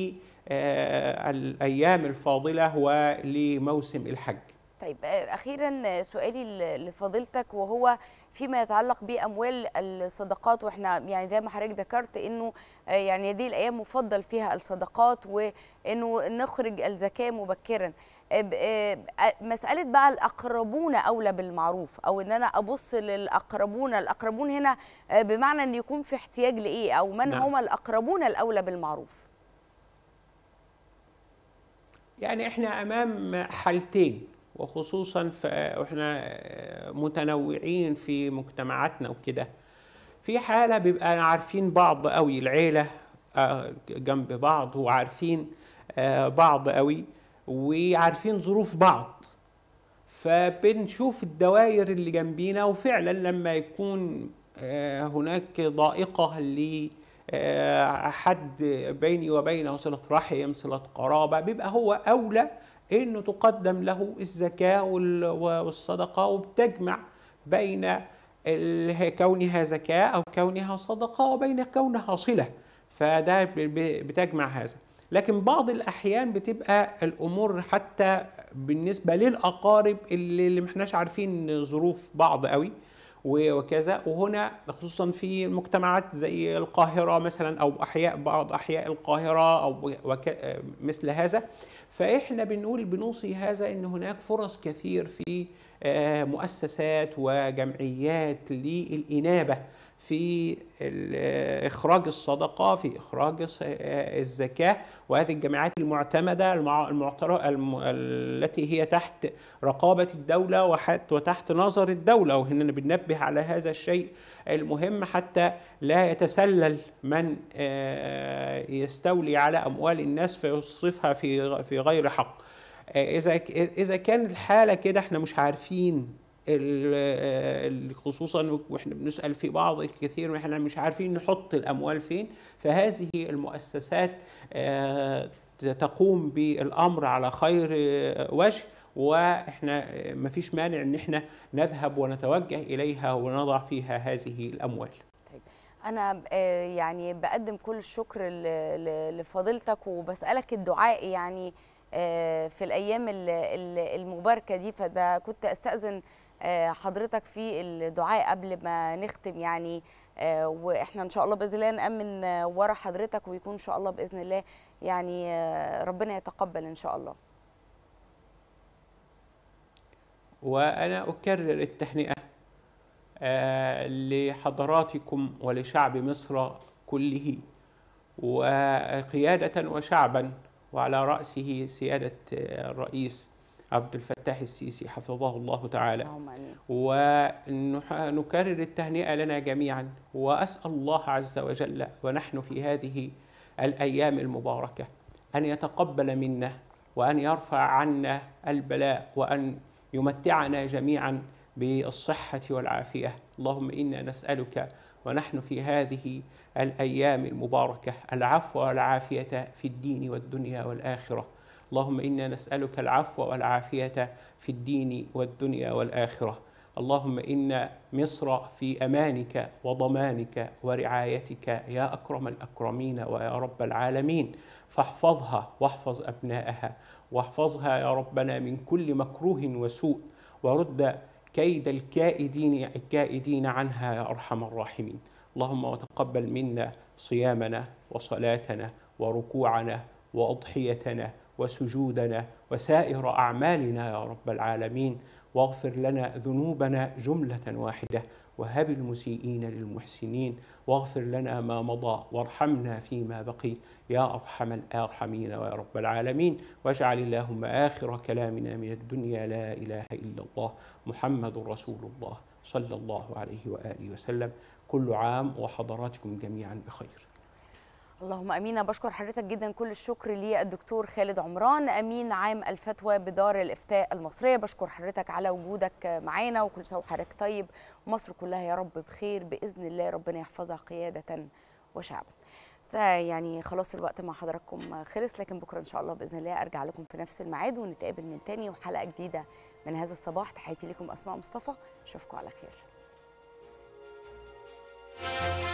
للايام الفاضله ولموسم الحج طيب اخيرا سؤالي لفضيلتك وهو فيما يتعلق باموال الصدقات واحنا يعني زي ما حضرتك ذكرت انه يعني هذه الايام مفضل فيها الصدقات وانه نخرج الزكاه مبكرا مساله بقى الاقربون اولى بالمعروف او ان انا ابص للاقربون الاقربون هنا بمعنى ان يكون في احتياج لايه او من نعم. هم الاقربون الاولى بالمعروف يعني احنا امام حالتين وخصوصا واحنا متنوعين في مجتمعاتنا وكده في حاله بيبقى عارفين بعض قوي العيله جنب بعض وعارفين بعض قوي وعارفين ظروف بعض فبنشوف الدوائر اللي جنبينا وفعلا لما يكون هناك ضائقه ل حد بيني وبينه صله رحم صله قرابه بيبقى هو اولى انه تقدم له الزكاه والصدقه وبتجمع بين كونها زكاه او كونها صدقه وبين كونها صله فده بتجمع هذا لكن بعض الاحيان بتبقى الامور حتى بالنسبه للاقارب اللي ما احناش عارفين ظروف بعض قوي وكذا وهنا خصوصا في مجتمعات زي القاهره مثلا او احياء بعض احياء القاهره او مثل هذا فاحنا بنقول بنوصي هذا ان هناك فرص كثير في آه، مؤسسات وجمعيات للانابه في ال- اخراج الصدقه في اخراج الص- آه، الزكاه وهذه الجمعيات المعتمده المع- المعتر- الم- التي هي تحت رقابه الدوله وحت- وتحت نظر الدوله وهنا بننبه على هذا الشيء المهم حتى لا يتسلل من آه، يستولي على اموال الناس فيصرفها في في غير حق آه، اذا ك- اذا كان الحاله كده احنا مش عارفين ال- خصوصا واحنا بنسال في بعض كثير احنا مش عارفين نحط الاموال فين فهذه المؤسسات آه، تقوم بالامر على خير آه، وجه واحنا آه، مفيش مانع ان احنا نذهب ونتوجه اليها ونضع فيها هذه الاموال انا آه، يعني بقدم كل الشكر ل- ل- لفضيلتك وبسالك الدعاء يعني آه، في الايام ال- ال- المباركه دي فده كنت استاذن آه، حضرتك في الدعاء قبل ما نختم يعني آه، واحنا ان شاء الله باذن الله نامن آه، ورا حضرتك ويكون ان شاء الله باذن الله يعني آه، ربنا يتقبل ان شاء الله وأنا أكرر التهنئة آه، لحضراتكم ولشعب مصر كله وقيادة وشعبا وعلى رأسه سيادة آه، الرئيس عبد الفتاح السيسي حفظه الله تعالى اللهم امين ونكرر التهنئة لنا جميعا وأسأل الله عز وجل ونحن في هذه الأيام المباركة أن يتقبل منا وأن يرفع عنا البلاء وأن يمتعنا جميعا بالصحة والعافية اللهم إنا نسألك ونحن في هذه الأيام المباركة العفو والعافية في الدين والدنيا والآخرة اللهم إنا نسألك العفو والعافية في الدين والدنيا والآخرة اللهم إن مصر في أمانك وضمانك ورعايتك يا أكرم الأكرمين ويا رب العالمين فاحفظها واحفظ أبنائها واحفظها يا ربنا من كل مكروه وسوء ورد كيد الكائدين الكائدين عنها يا أرحم الراحمين اللهم وتقبل منا صيامنا وصلاتنا وركوعنا وأضحيتنا وسجودنا وسائر أعمالنا يا رب العالمين واغفر لنا ذنوبنا جملة واحدة وهب المسيئين للمحسنين واغفر لنا ما مضى وارحمنا فيما بقي يا أرحم الراحمين ويا رب العالمين واجعل اللهم آخر كلامنا من الدنيا لا إله إلا الله محمد رسول الله صلى الله عليه وآله وسلم كل عام وحضراتكم جميعا بخير اللهم امين أنا بشكر حضرتك جدا كل الشكر للدكتور خالد عمران امين عام الفتوى بدار الافتاء المصريه بشكر حضرتك على وجودك معانا وكل سنه وحضرتك طيب ومصر كلها يا رب بخير باذن الله ربنا يحفظها قياده وشعبا س- يعني خلاص الوقت مع حضراتكم خلص لكن بكره ان شاء الله باذن الله ارجع لكم في نفس الميعاد ونتقابل من تاني وحلقه جديده من هذا الصباح تحياتي لكم اسماء مصطفى اشوفكم على خير